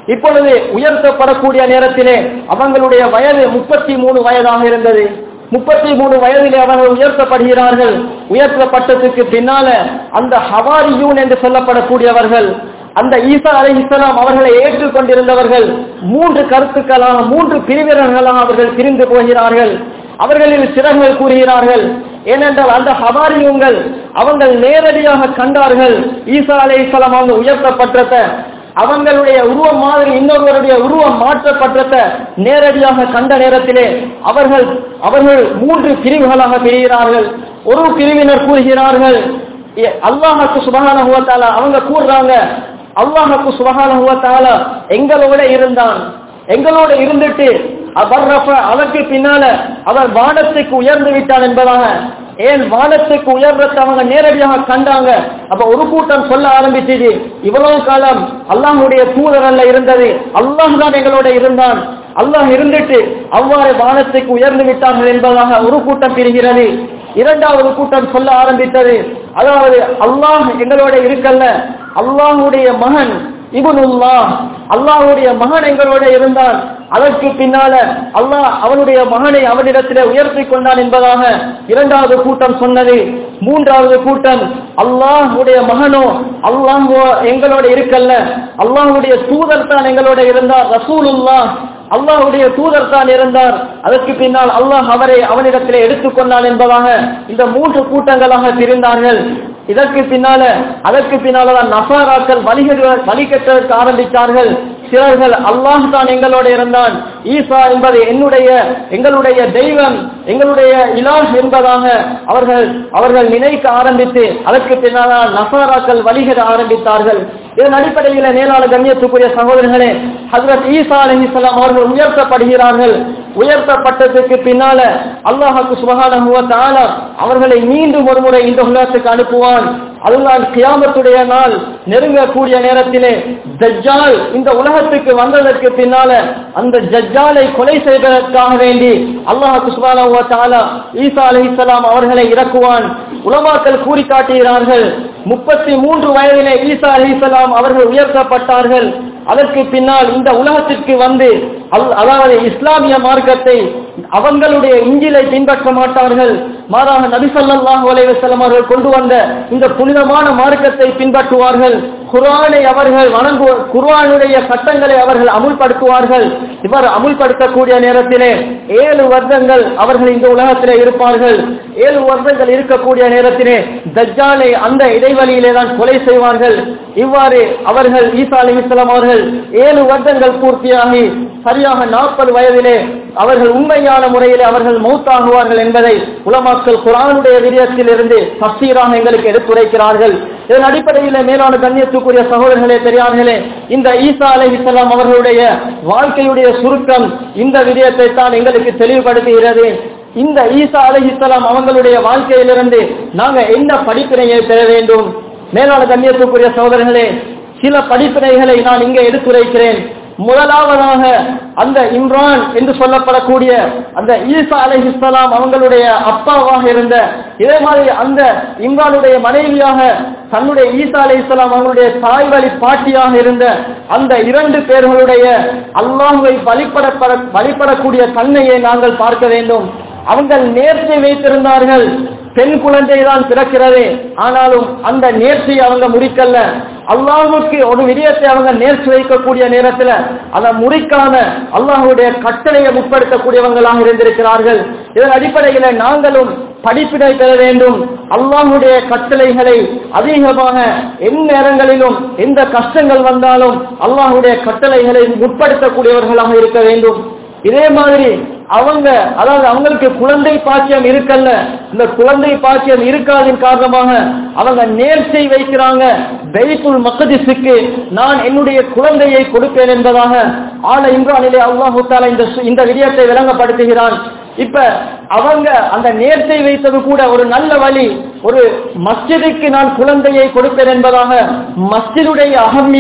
இப்பொழுது உயர்த்தப்படக்கூடிய நேரத்திலே அவங்களுடைய வயது முப்பத்தி மூணு வயதாக இருந்தது முப்பத்தி மூணு வயதிலே அவர்கள் உயர்த்தப்படுகிறார்கள் உயர்த்தப்பட்டதுக்கு பின்னால அந்த ஹவாரியூன் என்று சொல்லப்படக்கூடியவர்கள் அந்த ஈசா அலை இஸ்லாம் அவர்களை ஏற்றுக்கொண்டிருந்தவர்கள் மூன்று கருத்துக்களாக மூன்று பிரிவினர்களாக அவர்கள் பிரிந்து போகிறார்கள் அவர்களில் சிறர்கள் கூறுகிறார்கள் ஏனென்றால் அந்த ஹவாரியுங்கள் அவங்கள் நேரடியாக கண்டார்கள் ஈசா அலை இஸ்லாம் அவங்க உயர்த்தப்பட்டத அவங்களுடைய உருவம் மாதிரி இன்னொருவருடைய உருவம் மாற்றப்பட்டத நேரடியாக கண்ட நேரத்திலே அவர்கள் அவர்கள் மூன்று பிரிவுகளாக பிரிகிறார்கள் ஒரு பிரிவினர் கூறுகிறார்கள் அல்லாஹுக்கு சுபகான அவங்க கூறுறாங்க அல்லாஹுக்கு சுபகான எங்களோட இருந்தான் எங்களோட இருந்துட்டு அவர் அதற்கு பின்னால அவர் வானத்துக்கு உயர்ந்து விட்டான் என்பதாக ஏன் வானத்துக்கு உயர்றத அவங்க நேரடியாக கண்டாங்க அப்ப ஒரு கூட்டம் சொல்ல ஆரம்பிச்சது இவ்வளவு காலம் அல்லாஹுடைய தூதர் அல்ல இருந்தது அல்லாஹ் தான் எங்களோட இருந்தான் அல்லாஹ் இருந்துட்டு அவ்வாறு வானத்துக்கு உயர்ந்து விட்டார்கள் என்பதாக ஒரு கூட்டம் பிரிகிறது இரண்டாவது கூட்டம் சொல்ல ஆரம்பித்தது அதாவது அல்லாஹ் எங்களோட இருக்கல்ல அல்லாஹுடைய மகன் இபுனுல்லா அல்லாஹுடைய மகன் எங்களோட இருந்தான் அதற்கு பின்னால அல்லாஹ் அவனுடைய மகனை அவனிடத்திலே உயர்த்தி கொண்டான் என்பதாக இரண்டாவது கூட்டம் சொன்னது மூன்றாவது கூட்டம் அல்லாஹுடைய மகனோ அல்லாஹ் எங்களோட இருக்கல்ல அல்லாஹுடைய தூதர் தான் எங்களோட இருந்தார் ரசூலுல்லா அல்லாஹுடைய தூதர் தான் இருந்தார் அதற்கு பின்னால் அல்லாஹ் அவரை அவனிடத்திலே எடுத்துக்கொண்டான் என்பதாக இந்த மூன்று கூட்டங்களாக பிரிந்தார்கள் இதற்கு பின்னால அதற்கு பின்னால்தான் நசாராக்கள் வழிகெடுவ- வழிகெட்டதற்கு ஆரம்பித்தார்கள் சிலர்கள் அல்லாஹ் தான் எங்களோட இருந்தான் ஈசா என்பது என்னுடைய எங்களுடைய தெய்வம் எங்களுடைய இலாஹ் என்பதாக அவர்கள் அவர்கள் நினைக்க ஆரம்பித்து அதற்கு பின்னால் நசாராக்கள் வழிகெட ஆரம்பித்தார்கள் இதன் அடிப்படையில் மேலான கண்ணியத்துக்குரிய சகோதரர்களே ஹசரத் ஈசா அலிஹிஸ்லாம் அவர்கள் உயர்த்தப்படுகிறார்கள் உயர்த்தப்பட்டதுக்கு பின்னால அல்லாஹுக்கு சுபகானஹு வ தஆலா அவர்களை மீண்டும் ஒரு முறை இந்த உலகத்துக்கு அனுப்புவான் அதுதான் கியாமத்துடைய நாள் நெருங்கக்கூடிய நேரத்திலே தஜ்ஜால் இந்த உலகத்துக்கு வந்ததற்கு பின்னால அந்த ஜஜ்ஜாலை கொலை செய்வதற்காக வேண்டி அல்லாஹுக்கு சுபகானஹு வ தஆலா ஈசா அலைஹிஸ்ஸலாம் அவர்களை இறக்குவான் உலமாக்கள் கூறி காட்டுகிறார்கள் முப்பத்தி மூன்று வயதிலே ஈசா அலிசலாம் அவர்கள் உயர்த்தப்பட்டார்கள் அதற்கு பின்னால் இந்த உலகத்திற்கு வந்து அல்- அதாவது இஸ்லாமிய மார்க்கத்தை அவங்களுடைய இஞ்சிலை பின்பற்ற மாட்டார்கள் மாறாக நபி ஸல்லல்லாஹு அலைஹி வஸல்லம் அவர்கள் கொண்டு வந்த இந்த புனிதமான மார்க்கத்தை பின்பற்றுவார்கள் குர்ஆனை அவர்கள் வணங்கு குர்ஆனுடைய சட்டங்களை அவர்கள் அமுல்படுத்துவார்கள் இவர் அமுல்படுத்தக்கூடிய நேரத்திலே ஏழு வருடங்கள் அவர்கள் இந்த உலகத்திலே இருப்பார்கள் ஏழு வருடங்கள் இருக்கக்கூடிய நேரத்திலே தஜ்ஜாலை அந்த இடைவெளியிலே தான் கொலை செய்வார்கள் இவ்வாறு அவர்கள் ஈசா அலிஸ்லாம் அவர்கள் ஏழு வருடங்கள் பூர்த்தியாகி சரியாக நாற்பது வயதிலே அவர்கள் உண்மையான முறையிலே அவர்கள் மௌத்தாகுவார்கள் என்பதை உலமாக்கள் குரானுடைய விரியத்தில் இருந்து தப்சீராக எங்களுக்கு எடுத்துரைக்கிறார்கள் இதன் அடிப்படையில் மேலான கண்ணியத்துக்குரிய சகோதரர்களே பெரியார்களே இந்த ஈசா அலைஹிஸ்ஸலாம் அவர்களுடைய வாழ்க்கையுடைய சுருக்கம் இந்த விடயத்தை தான் எங்களுக்கு தெளிவுபடுத்துகிறது இந்த ஈசா அலைஹிஸ்ஸலாம் அவங்களுடைய வாழ்க்கையிலிருந்து நாங்க என்ன படிப்பினையை பெற வேண்டும் மேலான கண்ணியத்துக்குரிய சகோதரர்களே சில படிப்பினைகளை நான் இங்கே எடுத்துரைக்கிறேன் முதலாவதாக அந்த இம்ரான் என்று சொல்லப்படக்கூடிய அந்த ஈசா அலைஹிஸ்ஸலாம் அவங்களுடைய அப்பாவாக இருந்த இதே மாதிரி அந்த இம்ரானுடைய மனைவியாக தன்னுடைய ஈசா அலைஹிஸ்ஸலாம் அவங்களுடைய தாய் வழி பாட்டியாக இருந்த அந்த இரண்டு பேர்களுடைய அல்லாஹுவை வழிபடப்பட வழிபடக்கூடிய தன்மையை நாங்கள் பார்க்க வேண்டும் அவங்கள் நேர்ச்சை வைத்திருந்தார்கள் பெண் குழந்தை தான் பிறக்கிறது ஆனாலும் அந்த நேர்ச்சியை அவங்க முடிக்கல அல்லாஹுக்கு ஒரு விடயத்தை அவங்க நேர்ச்சி வைக்கக்கூடிய நேரத்துல அதை முடிக்காம அல்லாஹுடைய கட்டளையை முற்படுத்தக்கூடியவங்களாக இருந்திருக்கிறார்கள் இதன் அடிப்படையில நாங்களும் படிப்பினை பெற வேண்டும் அல்லாஹுடைய கட்டளைகளை அதிகமாக எந்நேரங்களிலும் எந்த கஷ்டங்கள் வந்தாலும் அல்லாஹுடைய கட்டளைகளை முற்படுத்தக்கூடியவர்களாக இருக்க வேண்டும் இதே மாதிரி அவங்க அதாவது அவங்களுக்கு குழந்தை பாக்கியம் இருக்கல்ல இந்த குழந்தை பாக்கியம் இருக்காதின் காரணமாக அவங்க நேர்ச்சை வைக்கிறாங்க பைத்துல் மக்கதிஸுக்கு நான் என்னுடைய குழந்தையை கொடுப்பேன் என்பதாக ஆல இம்ரானிலே அல்லாஹு தாலா இந்த சு- இந்த விடயத்தை விளங்கப்படுத்துகிறான் இப்ப அவங்க அந்த நேர்ச்சை வைத்தது கூட ஒரு நல்ல வழி ஒரு மஸ்ஜிதுக்கு நான் குழந்தையை கொடுப்பேன் என்பதாக மஸ்ஜிதுடைய அகமியத்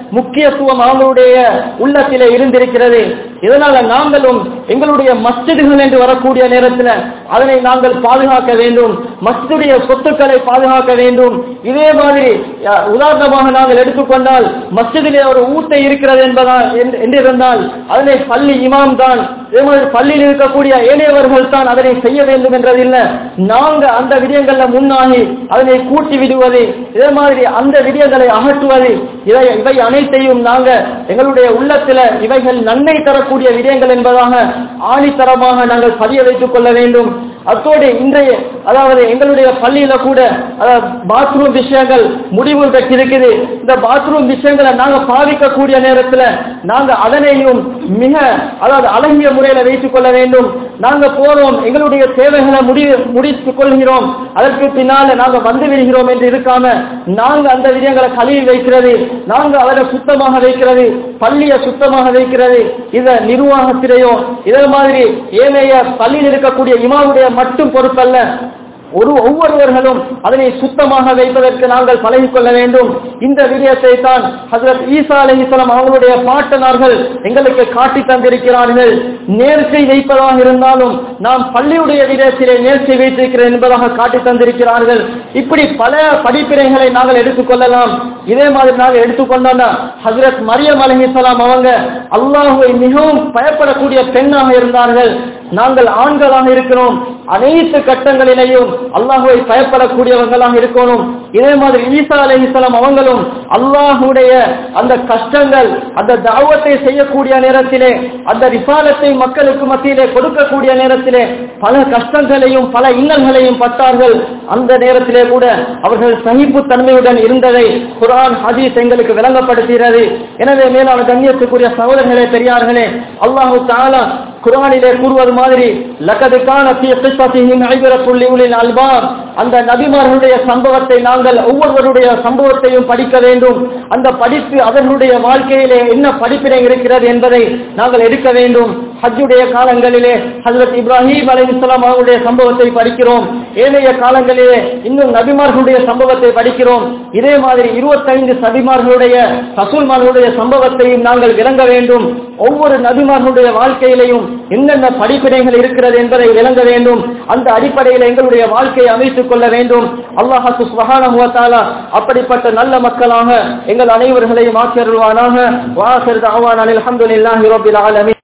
முக்கியத்துவம் அவங்களுடைய உள்ளத்திலே இருந்திருக்கிறது இதனால நாங்களும் எங்களுடைய மஸ்ஜிதுகள் என்று வரக்கூடிய நேரத்தில் அதனை நாங்கள் பாதுகாக்க வேண்டும் மஸ்ஜிதுடைய சொத்துக்களை பாதுகாக்க வேண்டும் இதே மாதிரி அஹ், உதாரணமாக நாங்கள் எடுத்துக்கொண்டால் மஸ்ஜிதிலே ஒரு ஊட்டை இருக்கிறது என்பதா என்று- என்றிருந்தால் அதனை பள்ளி இமாம் தான் இதே மாதிரி பள்ளியில் இருக்கக்கூடிய ஏனையவர்கள் தான் அதனை செய்ய வேண்டும் என்றதில்லை நாங்க அந்த விடயங்கள்ல முன்னாகி அதனை கூட்டி விடுவது இதே மாதிரி அந்த விடயங்களை அகற்றுவது இவை இவை அனைத்தையும் நாங்க எங்களுடைய உள்ளத்துல இவைகள் நன்மை தரக்கூடிய விடயங்கள் என்பதாக ஆணித்தரமாக நாங்கள் பதிய வைத்துக் கொள்ள வேண்டும் அத்தோடு இன்றைய அதாவது எங்களுடைய பள்ளியில கூட பாத்ரூம் விஷயங்கள் முடிவு பெற்றிருக்குது இந்த பாத்ரூம் விஷயங்களை நாங்க பாவிக்கக்கூடிய நேரத்துல நாங்க அதனையும் மிக அதாவது அழகிய முறையில வைத்துக் கொள்ள வேண்டும் நாங்க போறோம் எங்களுடைய தேவைகளை முடி முடித்துக் கொள்கிறோம் அதற்கு பின்னால நாங்க வந்து விடுகிறோம் என்று இருக்காம நாங்க அந்த விடயங்களை கழுவி வைக்கிறது நாங்க அவரை சுத்தமாக வைக்கிறது பள்ளியை சுத்தமாக வைக்கிறது இத நிர்வாகத்திலேயோ இதே மாதிரி ஏனைய பள்ளியில் இருக்கக்கூடிய இமாவுடைய மட்டும் பொறுப்பல்ல ஒரு ஒவ்வொருவர்களும் அதனை சுத்தமாக வைப்பதற்கு நாங்கள் பழகிக் கொள்ள வேண்டும் இந்த விடயத்தை தான் ஹசரத் ஈசா அலிஸ்லாம் அவங்களுடைய பாட்டனார்கள் எங்களுக்கு காட்டி தந்திருக்கிறார்கள் நேர்ச்சை வைப்பதாக இருந்தாலும் நாம் பள்ளியுடைய விடயத்திலே நேர்ச்சை வைத்திருக்கிறேன் என்பதாக காட்டி தந்திருக்கிறார்கள் இப்படி பல படிப்பினைகளை நாங்கள் எடுத்துக்கொள்ளலாம் இதே மாதிரி நாங்கள் எடுத்துக்கொண்டோம்னா ஹசரத் மரியம் அலிஹிஸ்லாம் அவங்க அல்லாஹுவை மிகவும் பயப்படக்கூடிய பெண்ணாக இருந்தார்கள் நாங்கள் ஆண்களாக இருக்கிறோம் அனைத்து கட்டங்களிலேயும் அல்லாஹுவை பயப்படக்கூடியவர்களாக இருக்கணும் இதே மாதிரி ஈசா அலைஹிஸ்ஸலாம் அவங்களும் அல்லாஹுடைய அந்த கஷ்டங்கள் அந்த தாவத்தை செய்யக்கூடிய நேரத்திலே அந்த ரிசாலத்தை மக்களுக்கு மத்தியிலே கொடுக்கக்கூடிய நேரத்திலே பல கஷ்டங்களையும் பல இன்னல்களையும் பட்டார்கள் அந்த நேரத்திலே கூட அவர்கள் சகிப்பு தன்மையுடன் இருந்ததை குர்ஆன் ஹதீஸ் எங்களுக்கு விளங்கப்படுத்துகிறது எனவே மேலான கண்ணியத்துக்குரிய சகோதரர்களே பெரியார்களே அல்லாஹு தாலா குர்ஆனிலே கூறுவது மாதிரி லக்கது கான ஃபீ கிஸ்ஸத்திஹிம் ஐபரத்துல் லிஉலில் அல்பாப் அந்த நபிமார்களுடைய சம்பவத்தை நாங்கள் ஒவ்வொருவருடைய சம்பவத்தையும் படிக்க வேண்டும் அந்த படிப்பு அவர்களுடைய வாழ்க்கையிலே என்ன படிப்பினை இருக்கிறது என்பதை நாங்கள் எடுக்க வேண்டும் ஹஜ்ஜுடைய காலங்களிலே ஹஜரத் இப்ராஹிம் அலைஹிஸ்ஸலாம் அவருடைய சம்பவத்தை படிக்கிறோம் ஏனைய காலங்களிலே இன்னும் நபிமார்களுடைய சம்பவத்தை படிக்கிறோம் இதே மாதிரி இருபத்தைந்து நபிமார்களுடைய ரசூல்மார்களுடைய சம்பவத்தையும் நாங்கள் விளங்க வேண்டும் ஒவ்வொரு நபிமார்களுடைய வாழ்க்கையிலையும் என்னென்ன படிப்பினைகள் இருக்கிறது என்பதை விளங்க வேண்டும் அந்த அடிப்படையில் எங்களுடைய வாழ்க்கையை அமைத்துக் கொள்ள வேண்டும் அல்லாஹு சுபஹானஹு வ தஆலா அப்படிப்பட்ட நல்ல மக்களாக எங்கள் அனைவர்களையும் ஆக்கியருள்வானாக வாசர் தாவான் அல்ஹம்துலில்லாஹி ரப்பில் ஆலமீன்